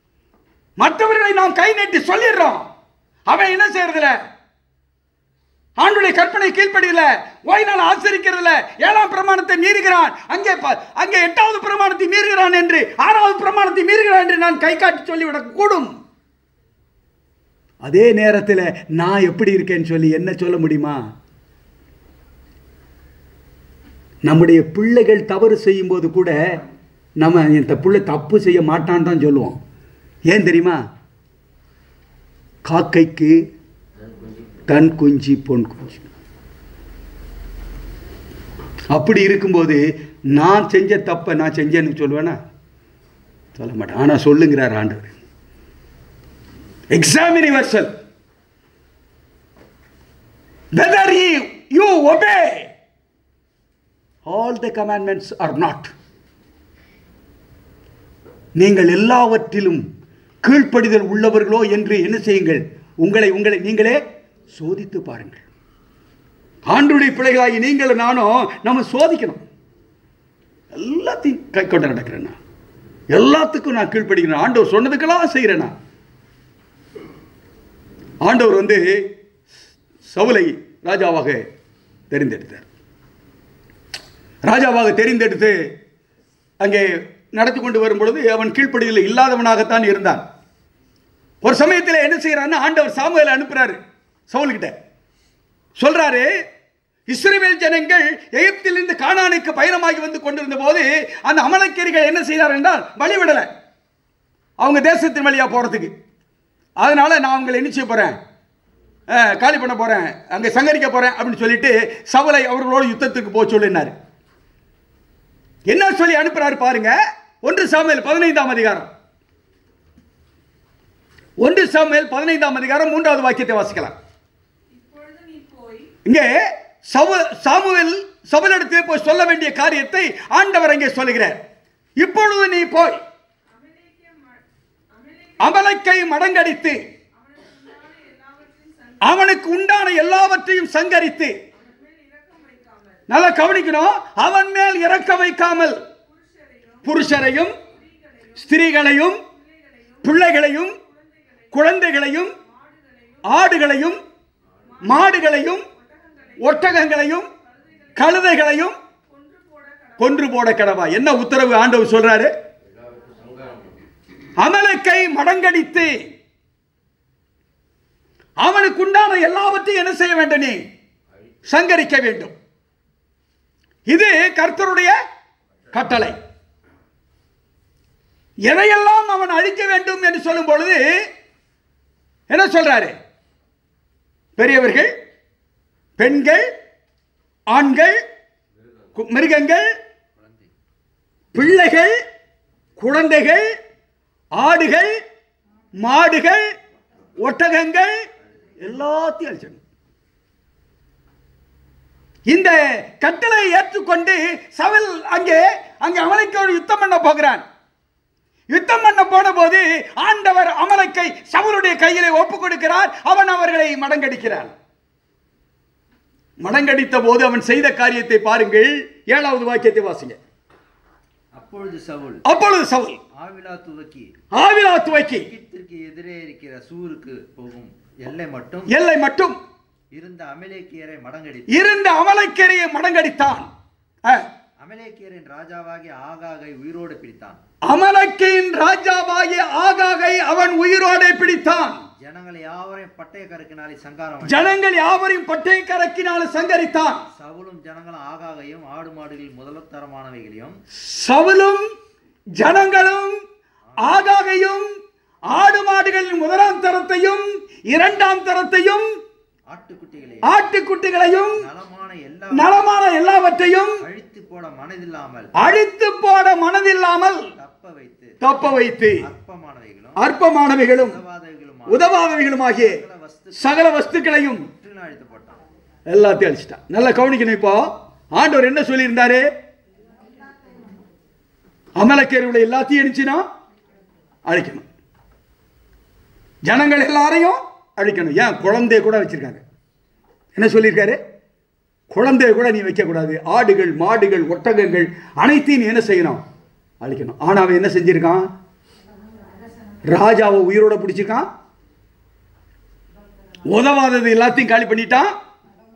மற்றவர்களை நாம் கை நீட்டி சொல்லிடுறோம் அவன் என்ன செய்யறதில்ல ஆண்டுடைய கற்பனை கீழ்ப்படியில ஓய்நாள் ஆசரிக்கிறதுல ஏழாம் பிரமாணத்தை மீறுகிறான் அங்கே ப- அங்கே எட்டாவது பிரமாணத்தை மீறுகிறான் என்று ஆறாவது பிரமாணத்தை மீறுகிறான் என்று நான் கை காட்டி சொல்லிவிடக் கூடும் அதே நேரத்தில் நான் எப்படி இருக்கேன்னு சொல்லி என்ன சொல்ல முடியுமா நம்முடைய பிள்ளைகள் தவறு செய்யும்போது கூட நம்ம இந்த பிள்ளை தப்பு செய்ய மாட்டான்னு தான் சொல்லுவோம் ஏன் தெரியுமா காக்கைக்கு தன் குஞ்சு பொன் குஞ்சு அப்படி இருக்கும்போது நான் செஞ்ச தப்பை நான் செஞ்சேன்னு சொல்லுவேனா சொல்ல மாட்டேன் ஆனால் சொல்லுங்கிறார் ஆண்டவர் examine your whether ye, you obey all the commandments or not நீங்கள் எல்லாவற்றிலும் கீழ்ப்படிதல் உள்ளவர்களோ என்று என்ன செய்யுங்கள் உங்களை உங்களை நீங்களே சோதித்து பாருங்கள் ஆண்டுடைய பிள்ளைகளாகி நீங்களும் நானும் நம்ம சோதிக்கணும் எல்லாத்தையும் கை கொண்டு நடக்கிறேன் நான் எல்லாத்துக்கும் நான் கீழ்ப்படிக்கிறேன் ஆண்டவர் சொன்னதுக்கெல்லாம் செய்கிறேன் நான் ஆண்டவர் வந்து சவுலை ராஜாவாக தெரிந்தெடுத்தார் ராஜாவாக தெரிந்தெடுத்து அங்கே நடத்தி கொண்டு வரும் பொழுது அவன் கீழ்ப்படியில் இல்லாதவனாகத்தான் இருந்தான் ஒரு சமயத்தில் என்ன செய்யறாருன்னா ஆண்டவர் சாமுவேலை அனுப்புறாரு சவுல்கிட்ட சொல்றாரு இஸ்ரவேல் ஜனங்கள் எகிப்திலிருந்து கானானுக்கு பயணமாகி வந்து கொண்டிருந்த போது அந்த அமலக்கேரிகள் என்ன செய்தார் என்றால் வழிவிடலை அவங்க தேசத்தின் வழியா போறதுக்கு அதனால நான் அவங்களை என்ன செய்ய போறேன் அஹ், காலி பண்ண போறேன் அங்கே சங்கரிக்க போறேன் அப்படின்னு சொல்லிட்டு சவலை அவர்களோட யுத்தத்துக்கு போக சொல்லினார் என்ன சொல்லி அனுப்புறாரு பாருங்க ஒன்று சாமுவேல் பதினைந்தாம் அதிகாரம் ஒன்று சாமுவேல் பதினைந்தாம் அதிகாரம் மூன்றாவது வாக்கியத்தை வாசிக்கலாம் இப்பொழுது நீ போய் இங்கே சவு சாமுவேல் சபலிடத்திலே போய் சொல்ல வேண்டிய காரியத்தை ஆண்டவர் அங்கே சொல்லுகிறார் இப்பொழுது நீ போய் அமலேக்கிய ம- அமலேக்கிய அமலக்கை மடங்கடித்து அவனுக்கு உண்டான எல்லாவற்றையும் சங்கரி அவனுக்கு உண்டான எல்லாவற்றையும் சங்கரித்து அவன் மேல் இரக்கம் வைக்காமல் நல்லா கவனிக்கணும் அவன் மேல் இறக்க வைக்காமல் புருஷரையும் புருஷரையும் ஸ்திரீகளையும் ஸ்திரீகளையும் பிள்ளைகளையும் குழந்தைகளையும் ஆடுகளையும் மாடுகளையும் ஒட்டகங்களையும் கழுதைகளையும் கொன்று போட கடவுள் கொன்று போட கடவா என்ன உத்தரவு ஆண்டவர் சொல்றாரு அமலக்கை மடங்கடித்து அவனுக்கு உண்டான எல்லாவற்றையும் என்ன செய்ய வேண்டும் நீ சங்கரிக்க வேண்டும் இது கர்த்தருடைய கட்டளை எதையெல்லாம் அவன் அழிக்க வேண்டும் என்று சொல்லும் பொழுது என்ன சொல்றாரு பெரியவர்கள் பெண்கள் ஆண்கள் கு- மிருகங்கள் பிள்ளைகள் குழந்தைகள் ஆடுகள் மாடுகள் ஒட்டகங்கள் எல்லாத்தையும் அழிச்சணும் இந்த கட்டளையை ஏற்றுக்கொண்டு சவல் அங்கே அங்கே அமலைக்கோடு யுத்தம் பண்ண போகிறான் யுத்தம் பண்ண போன போது ஆண்டவர் அமலைக்கை சவலுடைய கையிலே ஒப்பு கொடுக்கிறார் அவன் அவர்களை மடங்கடிக்கிறான் மடங்கடித்த போது அவன் செய்த காரியத்தை பாருங்கள் ஏழாவது வாக்கியத்தை வாசிங்க அப்பொழுது சவுல் அப்பொழுது சவுல் ஆவிலா துவக்கி ஆவிலா துவக்கி எகிப்திற்கு எதிரே இருக்கிற சூருக்கு போகும் எல்லை மட்டும் எல்லை மட்டும் இருந்த அமலேக்கியரை மடங்கடித்து இருந்த அமலைக்கரையை மடங்கடித்தான் அஹ், அமலேக்கியரின் ராஜாவாகிய ஆகாகை உயிரோடு பிடித்தான் அமலக்கையின் ராஜாவாகிய ஆகாகை அவன் உயிரோടെ பிடித்தான் ஜனங்கள் யாவரையும் பட்டய கருக்கினாலே சங்காரம் பண்ணி, ஜனங்கள் யாவரையும் பட்டை கரக்கினால் சங்கரித்தான் சவுலும் ஜனங்களும் ஆகாகையும் ஆடு மாடுகளில் முதலத்தரமானவைகளையும் சவுலும் ஜனங்களும் ஆகாகையும் ஆடு மாடுகளின் முதலாம் தரத்தையும் இரண்டாம் தரத்தையும் ஆட்டுக்குட்டிகளையும் ஆட்டுக்குட்டிகளையும் நலமான எல்லா நலமான எல்லாவற்றையும் அழித்து போட மனதில்லாமல் அழித்து போட மனதில்லாமல் தப்ப வைத்து தப்ப வைத்து அற்பமானவைகளும் அற்பமானவைகளும் உதவாதவைகளும் உதவாதவைகளுமாகிய சகல வஸ்து சகல வஸ்துக்களையும் முற்றிலும் அழித்து போட்டான் எல்லாத்தையும் அழிச்சிட்டான் நல்லா கவனிக்கணும் இப்போ ஆண்டவர் என்ன சொல்லியிருந்தாரு அமலக்கேருவுல எல்லாத்தையும் அழிச்சினா அழிக்கணும் ஜனங்கள் எல்லாரையும் அழிக்கணும் ஏன் குழந்தைய கூட வச்சிருக்காங்க என்ன சொல்லியிருக்காரு குழந்தைய கூட நீ வைக்கக்கூடாது ஆடுகள் மாடுகள் ஒட்டகங்கள் அனைத்தையும் நீ என்ன செய்யணும் அழிக்கணும் ஆனா அவன் என்ன செஞ்சிருக்கான் ராஜாவை உயிரோட பிடிச்சிருக்கான் உதவாதது எல்லாத்தையும் காலி பண்ணிட்டான்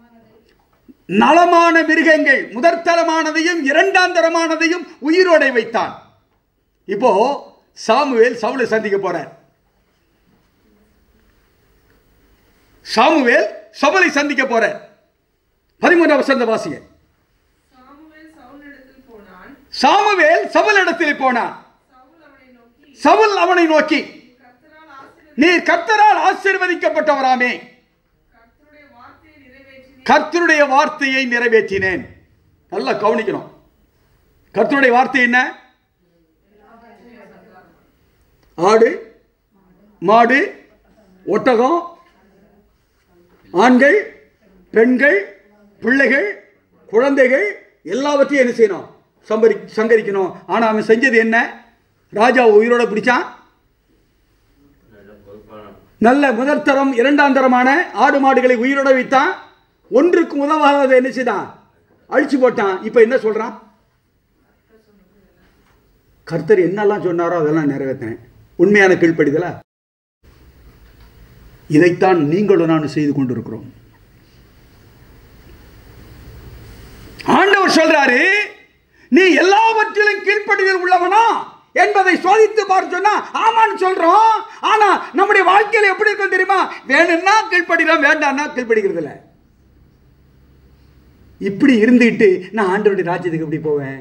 நலமான மிருகங்கள் முதற்தரமானதையும் இரண்டாம் தரமானதையும் உயிரோடை வைத்தான் இப்போ சாமுவேல் சவுலை சந்திக்க போறார் சாமுவேல் சவுலை சந்திக்க போறார் பதிமூன்றாம் வசந்த வாசிய சாமுவேல் சவுலிடத்தில் போனான் சாமுவேல் சவுலிடத்தில் போனான் சவுல் அவனை நோக்கி சவுல் அவனை நோக்கி கர்த்தரால் ஆசீர்வதி நீர் கர்த்தரால் ஆசீர்வதிக்கப்பட்டவராமே கர்த்தருடைய வார்த்தையை நிறைவேற்றினேன் கர்த்தருடைய வார்த்தையை நிறைவேற்றினேன் நல்லா கவனிக்கணும் கர்த்தருடைய வார்த்தை என்ன ஆடு மாடு ஒட்டகம் ஆண்கள் பெண்கள் பிள்ளைகள் குழந்தைகள் எல்லாவற்றையும் என்ன செய்யணும் சம்பரி சங்கரிக்கணும் ஆனால் அவன் செஞ்சது என்ன ராஜா உயிரோட பிடிச்சான் நல்ல முதல் தரம் இரண்டாம் தரமான ஆடு மாடுகளை உயிரோட வைத்தான் ஒன்றுக்கு உதவாததை என்ன செய்தான் அழிச்சு போட்டான் இப்போ என்ன சொல்றான் கர்த்தர் என்னெல்லாம் சொன்னாரோ அதெல்லாம் நிறைவேற்றினேன் உண்மையான கீழ்ப்படிதலா இதைத்தான் நீங்களும் நானும் செய்து கொண்டிருக்கிறோம் ஆண்டவர் சொல்றாரு நீ எல்லாவற்றிலும் கீழ்ப்படிதல் உள்ளவனா என்பதை சோதித்து பார்த்து சொன்னா ஆமான்னு சொல்றோம் ஆனா நம்முடைய வாழ்க்கையில எப்படி இருக்கும் தெரியுமா வேணும்னா கீழ்ப்படிக்கிறோம் வேண்டாம்னா கீழ்ப்படிக்கிறது இல்ல இப்படி இருந்துட்டு நான் ஆண்டவருடைய ராஜ்யத்துக்கு எப்படி போவேன்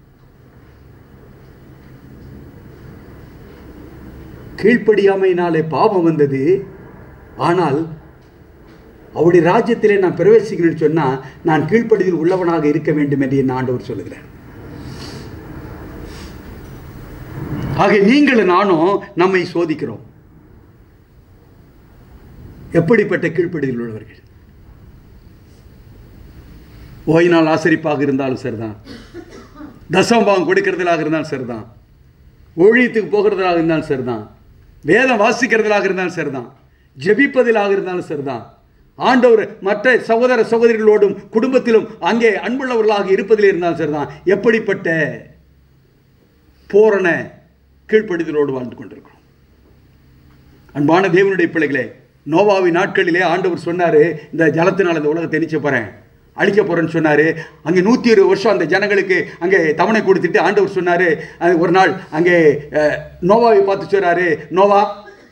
கீழ்ப்படியாமையினாலே பாவம் வந்தது ஆனால் அவருடைய ராஜ்யத்திலே நான் பிரவேசிக்கணும்னு சொன்னால் நான் கீழ்ப்படியில் உள்ளவனாக இருக்க வேண்டும் என்று என் ஆண்டவர் சொல்லுகிறார் ஆக நீங்களும் நானும் நம்மை சோதிக்கிறோம் எப்படிப்பட்ட கீழ்ப்படியில் உள்ளவர்கள் ஓய்நாள் ஆசரிப்பாக இருந்தாலும் சரிதான் தசம்பாகம் கொடுக்கறதுலாக இருந்தாலும் சரிதான் ஊழியத்துக்கு போகிறதுலாக இருந்தாலும் சரிதான் வேதம் வாசிக்கிறதுலாக இருந்தாலும் சரிதான் ஜெபிப்பதிலாக இருந்தாலும் சரிதான் ஆண்டவர் மற்ற சகோதர சகோதரிகளோடும் குடும்பத்திலும் அங்கே அன்புள்ளவர்களாக இருப்பதில் இருந்தாலும் சரிதான் எப்படிப்பட்ட பூரண கீழ்ப்படிதலோடு வாழ்ந்து கொண்டிருக்கிறோம் அன்பான தேவனுடைய பிள்ளைகளே நோவாவின் நாட்களிலே ஆண்டவர் சொன்னார் இந்த ஜலத்தினால் இந்த உலகத்தை நிச்சய போகிறேன் அழிக்க போகிறேன்னு சொன்னார் அங்கே நூற்றி இருபது வருஷம் அந்த ஜனங்களுக்கு அங்கே தவணை கொடுத்துட்டு ஆண்டவர் சொன்னார் அது ஒரு நாள் அங்கே அஹ், நோவாவை பார்த்து சொல்றாரு நோவா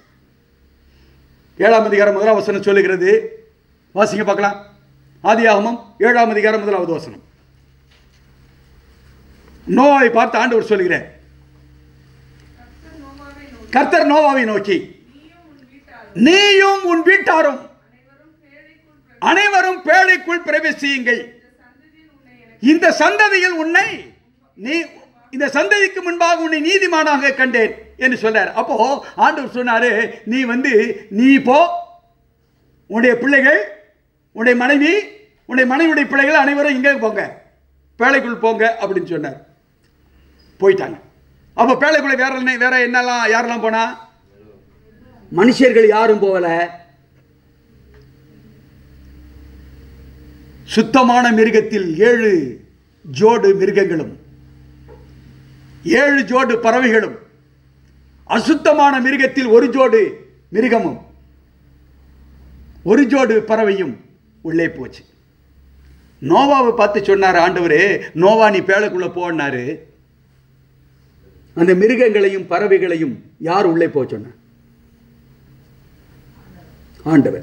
ஏழாம் அதிகாரம் முதலாவது வசனம் சொல்லுகிறது வாசிங்க பார்க்கலாம் ஆதியாகமம் ஏழாம் அதிகாரம் முதலாவது வசனம் நோவாவை பார்த்து ஆண்டவர் சொல்லுகிறேன் கர்த்தர் நோவாவை நோக்கி கர்த்தர் நோவாவை நோக்கி நீயும் உன் வீட்டாரும் நீயும் உன் வீட்டாரும் அனைவரும் பேழைக்குள் அனைவரும் பிர- பேழைக்குள் பிரவேசியுங்கள் இந்த சந்ததியில் உன்னை எனக்கு இந்த சந்ததியில் உன்னை நீ இந்த சந்ததிக்கு முன்பாக உன்னை நீதிமானாக கண்டேன் என்று சொன்னார் அப்போ ஆண்டவர் சொன்னாரு நீ வந்து நீ போ உன்னுடைய பிள்ளைகள் உன்னுடைய மனைவி உன்னுடைய மனைவியுடைய பிள்ளைகள் அனைவரும் இங்கே போங்க பேழைக்குள் போங்க அப்படின்னு சொன்னார் போயிட்டாங்க அப்போ பேழைக்குள்ள வேற என்ன வேற என்னெல்லாம் யாரெல்லாம் போனா மனுஷர்கள் யாரும் போகல சுத்தமான மிருகத்தில் ஏழு ஜோடு மிருகங்களும் ஏழு ஜோடு பறவைகளும் அசுத்தமான மிருகத்தில் ஒரு ஜோடு மிருகமும் ஒரு ஜோடு பறவையும் உள்ளே போச்சு நோவாவை பார்த்து சொன்னார் ஆண்டவரே நோவா நீ பேழைக்குள்ள போனாரு அந்த மிருகங்களையும் பறவைகளையும் யார் உள்ளே போக சொன்னார் ஆண்டவர்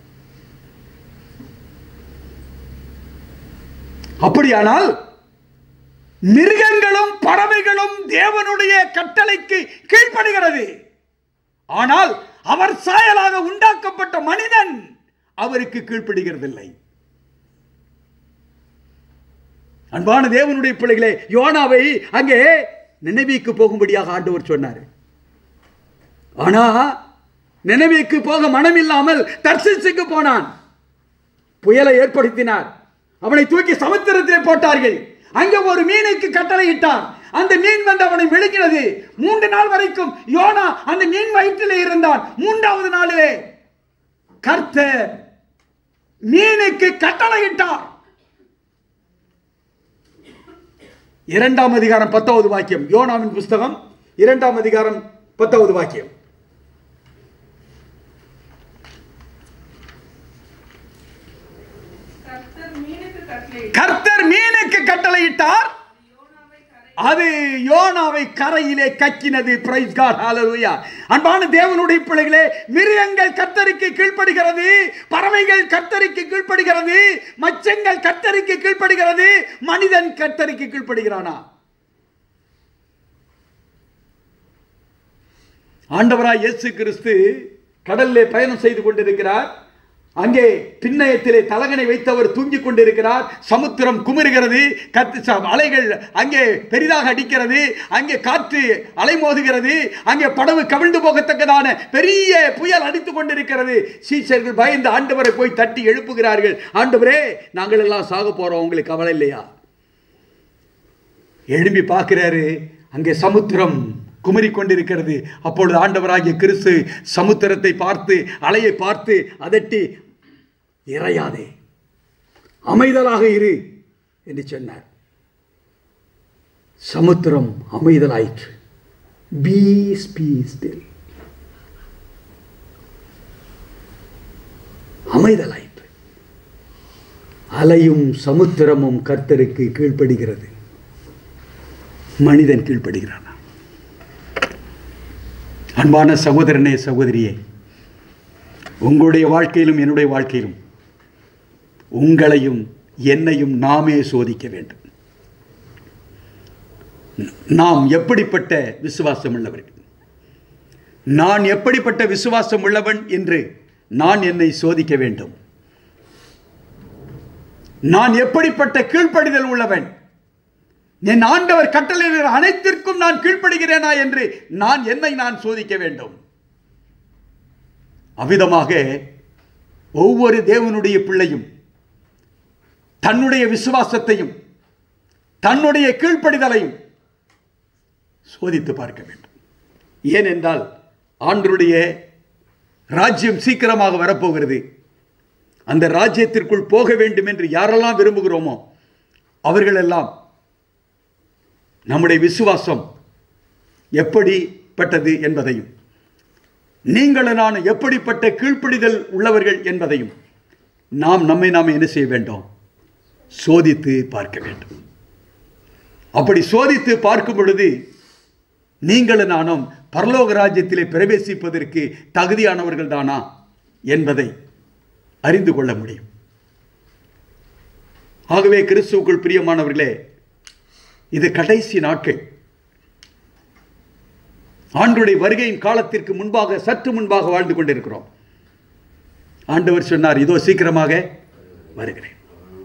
அப்படியானால் மிருகங்களும் பறவைகளும் தேவனுடைய கட்டளைக்கு கீழ்ப்படுகிறது ஆனால் அவர் சாயலாக உண்டாக்கப்பட்ட மனிதன் அவருக்கு கீழ்ப்படுகிறதில்லை அன்பான தேவனுடைய பிள்ளைகளே யோனாவை அங்கே நினைவிக்கு போகும்படியாக ஆண்டவர் சொன்னார் ஆனா நினைவிக்கு போக மனமில்லாமல் தர்சிசுக்கு போனான் புயலை ஏற்படுத்தினார் அவனை தூக்கி சமுத்திரத்திலே போட்டார்கள் அங்கே ஒரு மீனுக்கு கட்டளையிட்டான் அந்த மீன் வந்து அவனை விழுங்கினது மூன்று நாள் வரைக்கும் யோனா அந்த மீன் வயிற்றிலே இருந்தான் மூன்றாவது நாளிலே கர்த்தர் மீனுக்கு கட்டளையிட்டார் இரண்டாம் அதிகாரம் பத்தாவது வாக்கியம் யோனாவின் புஸ்தகம் இரண்டாம் அதிகாரம் பத்தாவது வாக்கியம் கர்த்தர் மீனுக்கு கர்த்தர் மீனுக்கு கட்டளையிட்டார் அது யோனாவை கரையிலே கக்கினது பிரைஸ் காட் ஹalleluya அன்பான தேவனுடைய பிள்ளைகளே மிருகங்கள் கர்த்தருக்கு கீழ்ப்படுகிறது பறவைகள் கர்த்தருக்கு கீழ்ப்படுகிறது மச்சங்கள் கர்த்தருக்கு கீழ்ப்படுகிறது மனிதன் கர்த்தருக்கு கீழ்ப்படுகிறானா ஆண்டவராய் இயேசு கிறிஸ்து கடலிலே பயணம் செய்து கொண்டிருக்கிறார் அங்கே பின்னயத்திலே தலகனை வைத்தவர் தூங்கிக் கொண்டிருக்கிறார் சமுத்திரம் குமுறுகிறது கத்து ச- அலைகள் அங்கே பெரிதாக அடிக்கிறது அங்கே காற்று அலைமோதுகிறது அங்கே படகு கவிழ்ந்து போகத்தக்கதான பெரிய புயல் அடித்துக் கொண்டிருக்கிறது சீசர்கள் பயந்து ஆண்டவரை போய் தட்டி எழுப்புகிறார்கள் ஆண்டவரே நாங்கள் எல்லாம் சாக போறோம் உங்களுக்கு கவலை இல்லையா எழும்பி பார்க்கிறாரு அங்கே சமுத்திரம் குமரிக் கொண்டிருக்கிறது அப்பொழுது ஆண்டவராகிய கிறிஸ்து சமுத்திரத்தை பார்த்து அலையை பார்த்து அதட்டி இறையாதே அமைதலாக இரு என்று சொன்னார் சமுத்திரம் அமைதலாயிற்று பீஸ் பீஸ் அமைதலாயிற்று அலையும் சமுத்திரமும் கர்த்தருக்கு கீழ்ப்படுகிறது மனிதன் கீழ்ப்படுகிறானா அன்பான சகோதரனே சகோதரியே உங்களுடைய வாழ்க்கையிலும் என்னுடைய வாழ்க்கையிலும் உங்களையும் என்னையும் நாமே சோதிக்க வேண்டும் நாம் எப்படிப்பட்ட விசுவாசம் உள்ளவர்கள் நான் எப்படிப்பட்ட விசுவாசம் உள்ளவன் என்று நான் என்னை சோதிக்க வேண்டும் நான் எப்படிப்பட்ட கீழ்ப்படிதல் உள்ளவன் என் ஆண்டவர் கட்டளையிடுகிற அனைத்திற்கும் நான் கீழ்ப்படுகிறேனா என்று நான் என்னை நான் சோதிக்க வேண்டும் அவ்விதமாக ஒவ்வொரு தேவனுடைய பிள்ளையும் தன்னுடைய விசுவாசத்தையும் தன்னுடைய கீழ்ப்படிதலையும் சோதித்து பார்க்க வேண்டும் ஏனென்றால் ஆண்டருடைய ராஜ்யம் சீக்கிரமாக வரப்போகிறது அந்த ராஜ்யத்திற்குள் போக வேண்டும் என்று யாரெல்லாம் விரும்புகிறோமோ அவர்களெல்லாம் நம்முடைய விசுவாசம் எப்படிப்பட்டது என்பதையும் நீங்களும் நான் எப்படிப்பட்ட கீழ்ப்படிதல் உள்ளவர்கள் என்பதையும் நாம் நம்மை நாம் என்ன செய்ய வேண்டும் சோதித்து பார்க்க வேண்டும் அப்படி சோதித்து பார்க்கும் பொழுது நீங்களும் நானும் பரலோக ராஜ்யத்திலே பிரவேசிப்பதற்கு தகுதியானவர்கள் தானா என்பதை அறிந்து கொள்ள முடியும் ஆகவே கிறிஸ்துவுக்குள் பிரியமானவர்களே இது கடைசி நாட்கள் ஆண்டுடைய வருகையின் காலத்திற்கு முன்பாக சற்று முன்பாக வாழ்ந்து கொண்டிருக்கிறோம் ஆண்டவர் சொன்னார் இதோ சீக்கிரமாக வருகிறேன்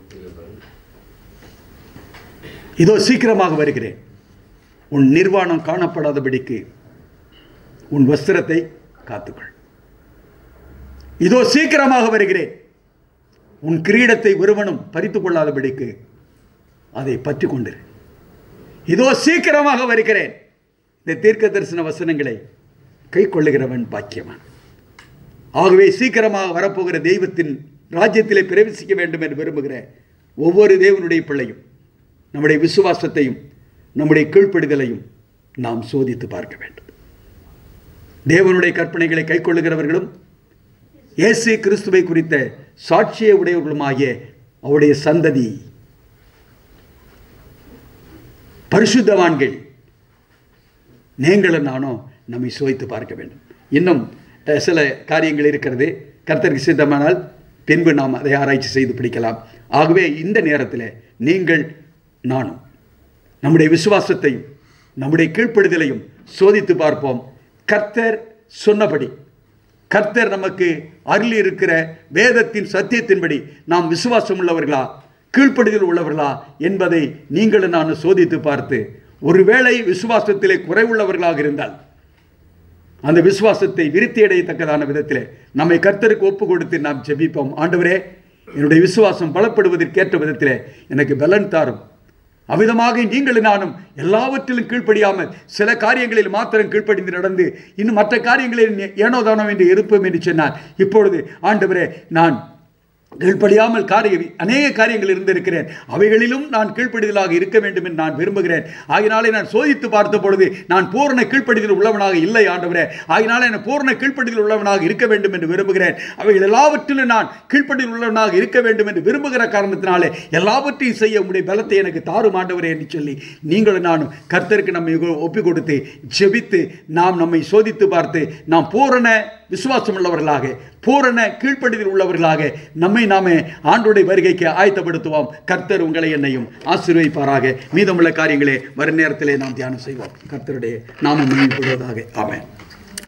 இதோ சீக்கிரமாக வருகிறேன் உன் நிர்வாணம் காணப்படாதபடிக்கு உன் வஸ்திரத்தை காத்துக்கொள் இதோ சீக்கிரமாக வருகிறேன் உன் கிரீடத்தை ஒருவனும் பறித்துக் கொள்ளாதபடிக்கு அதை பற்றி கொண்டிரு இதோ சீக்கிரமாக வருகிறேன் இந்த தீர்க்க தரிசன வசனங்களை கை கொள்ளுகிறவன் பாக்கியவான் ஆகவே சீக்கிரமாக வரப்போகிற தெய்வத்தின் ராஜ்யத்திலே பிரவேசிக்க வேண்டும் என்று விரும்புகிற ஒவ்வொரு தேவனுடைய பிள்ளையும் நம்முடைய விசுவாசத்தையும் நம்முடைய கீழ்ப்படிதலையும் நாம் சோதித்து பார்க்க வேண்டும் தேவனுடைய கற்பனைகளை கைக்கொள்ளுகிறவர்களும் இயேசு கிறிஸ்துவை குறித்த சாட்சியை உடையவர்களுமாகிய அவருடைய சந்ததி பரிசுத்தவான்கள் நீங்களும் நானும் நம்மை சுவைத்து பார்க்க வேண்டும் இன்னும் அஹ், சில காரியங்கள் இருக்கிறது கர்த்தருக்கு சித்தமானால் பின்பு நாம் அதை ஆராய்ச்சி செய்து பிடிக்கலாம் ஆகவே இந்த நேரத்தில் நீங்கள் நானும் நம்முடைய விசுவாசத்தையும் நம்முடைய கீழ்ப்படுதலையும் சோதித்து பார்ப்போம் கர்த்தர் சொன்னபடி கர்த்தர் நமக்கு அருளி இருக்கிற வேதத்தின் சத்தியத்தின்படி நாம் விசுவாசம் உள்ளவர்களா கீழ்ப்படுதல் உள்ளவர்களா என்பதை நீங்களும் நான் சோதித்து பார்த்து ஒருவேளை விசுவாசத்திலே குறைவுள்ளவர்களாக இருந்தால் அந்த விசுவாசத்தை விருத்தி அடையத்தக்கதான விதத்திலே நம்மை கர்த்தருக்கு ஒப்பு கொடுத்து நாம் ஜெபிப்போம் ஆண்டவரே என்னுடைய விசுவாசம் பலப்படுவதற்கேற்ற விதத்திலே எனக்கு பலன் தாரும் அவ்விதமாக நீங்களும் நானும் எல்லாவற்றிலும் கீழ்ப்படியாமல் சில காரியங்களில் மாத்திரம் கீழ்ப்படிந்து நடந்து இன்னும் மற்ற காரியங்களில் ஏனோ தானோ என்று இருப்போம் என்று சொன்னார் இப்பொழுது ஆண்டவரே நான் கீழ்ப்படியாமல் காரிய அநேக காரியங்கள் இருந்திருக்கிறேன் அவைகளிலும் நான் கீழ்ப்படிதலாக இருக்க வேண்டும் என்று நான் விரும்புகிறேன் ஆகினாலே நான் சோதித்து பார்த்த பொழுது நான் பூரண கீழ்ப்படிதல் உள்ளவனாக இல்லை ஆண்டவரே ஆகினாலே நான் பூரண கீழ்ப்படிதல் உள்ளவனாக இருக்க வேண்டும் என்று விரும்புகிறேன் அவைகள் எல்லாவற்றிலும் நான் கீழ்ப்படிதல் உள்ளவனாக இருக்க வேண்டும் என்று விரும்புகிற காரணத்தினாலே எல்லாவற்றையும் செய்ய உடைய பலத்தை எனக்கு தாரும் ஆண்டவரே என்று சொல்லி நீங்களும் நானும் கர்த்தருக்கு நம்மை ஒப்புக் கொடுத்து ஜெபித்து நாம் நம்மை சோதித்து பார்த்து நாம் பூரண விசுவாசம் உள்ளவர்களாக பூரண கீழ்ப்படிதல் உள்ளவர்களாக நம்மை நாமே ஆண்டோடைய வருகைக்கு ஆயத்தப்படுத்துவோம் கர்த்தர் உங்களை என்னையும் ஆசீர்வதிப்பாராக மீதமுள்ள காரியங்களே வரும் நேரத்திலே நாம் தியானம் செய்வோம் கர்த்தருடைய நாமம் மகிழ்ப்படுவதாக ஆமென்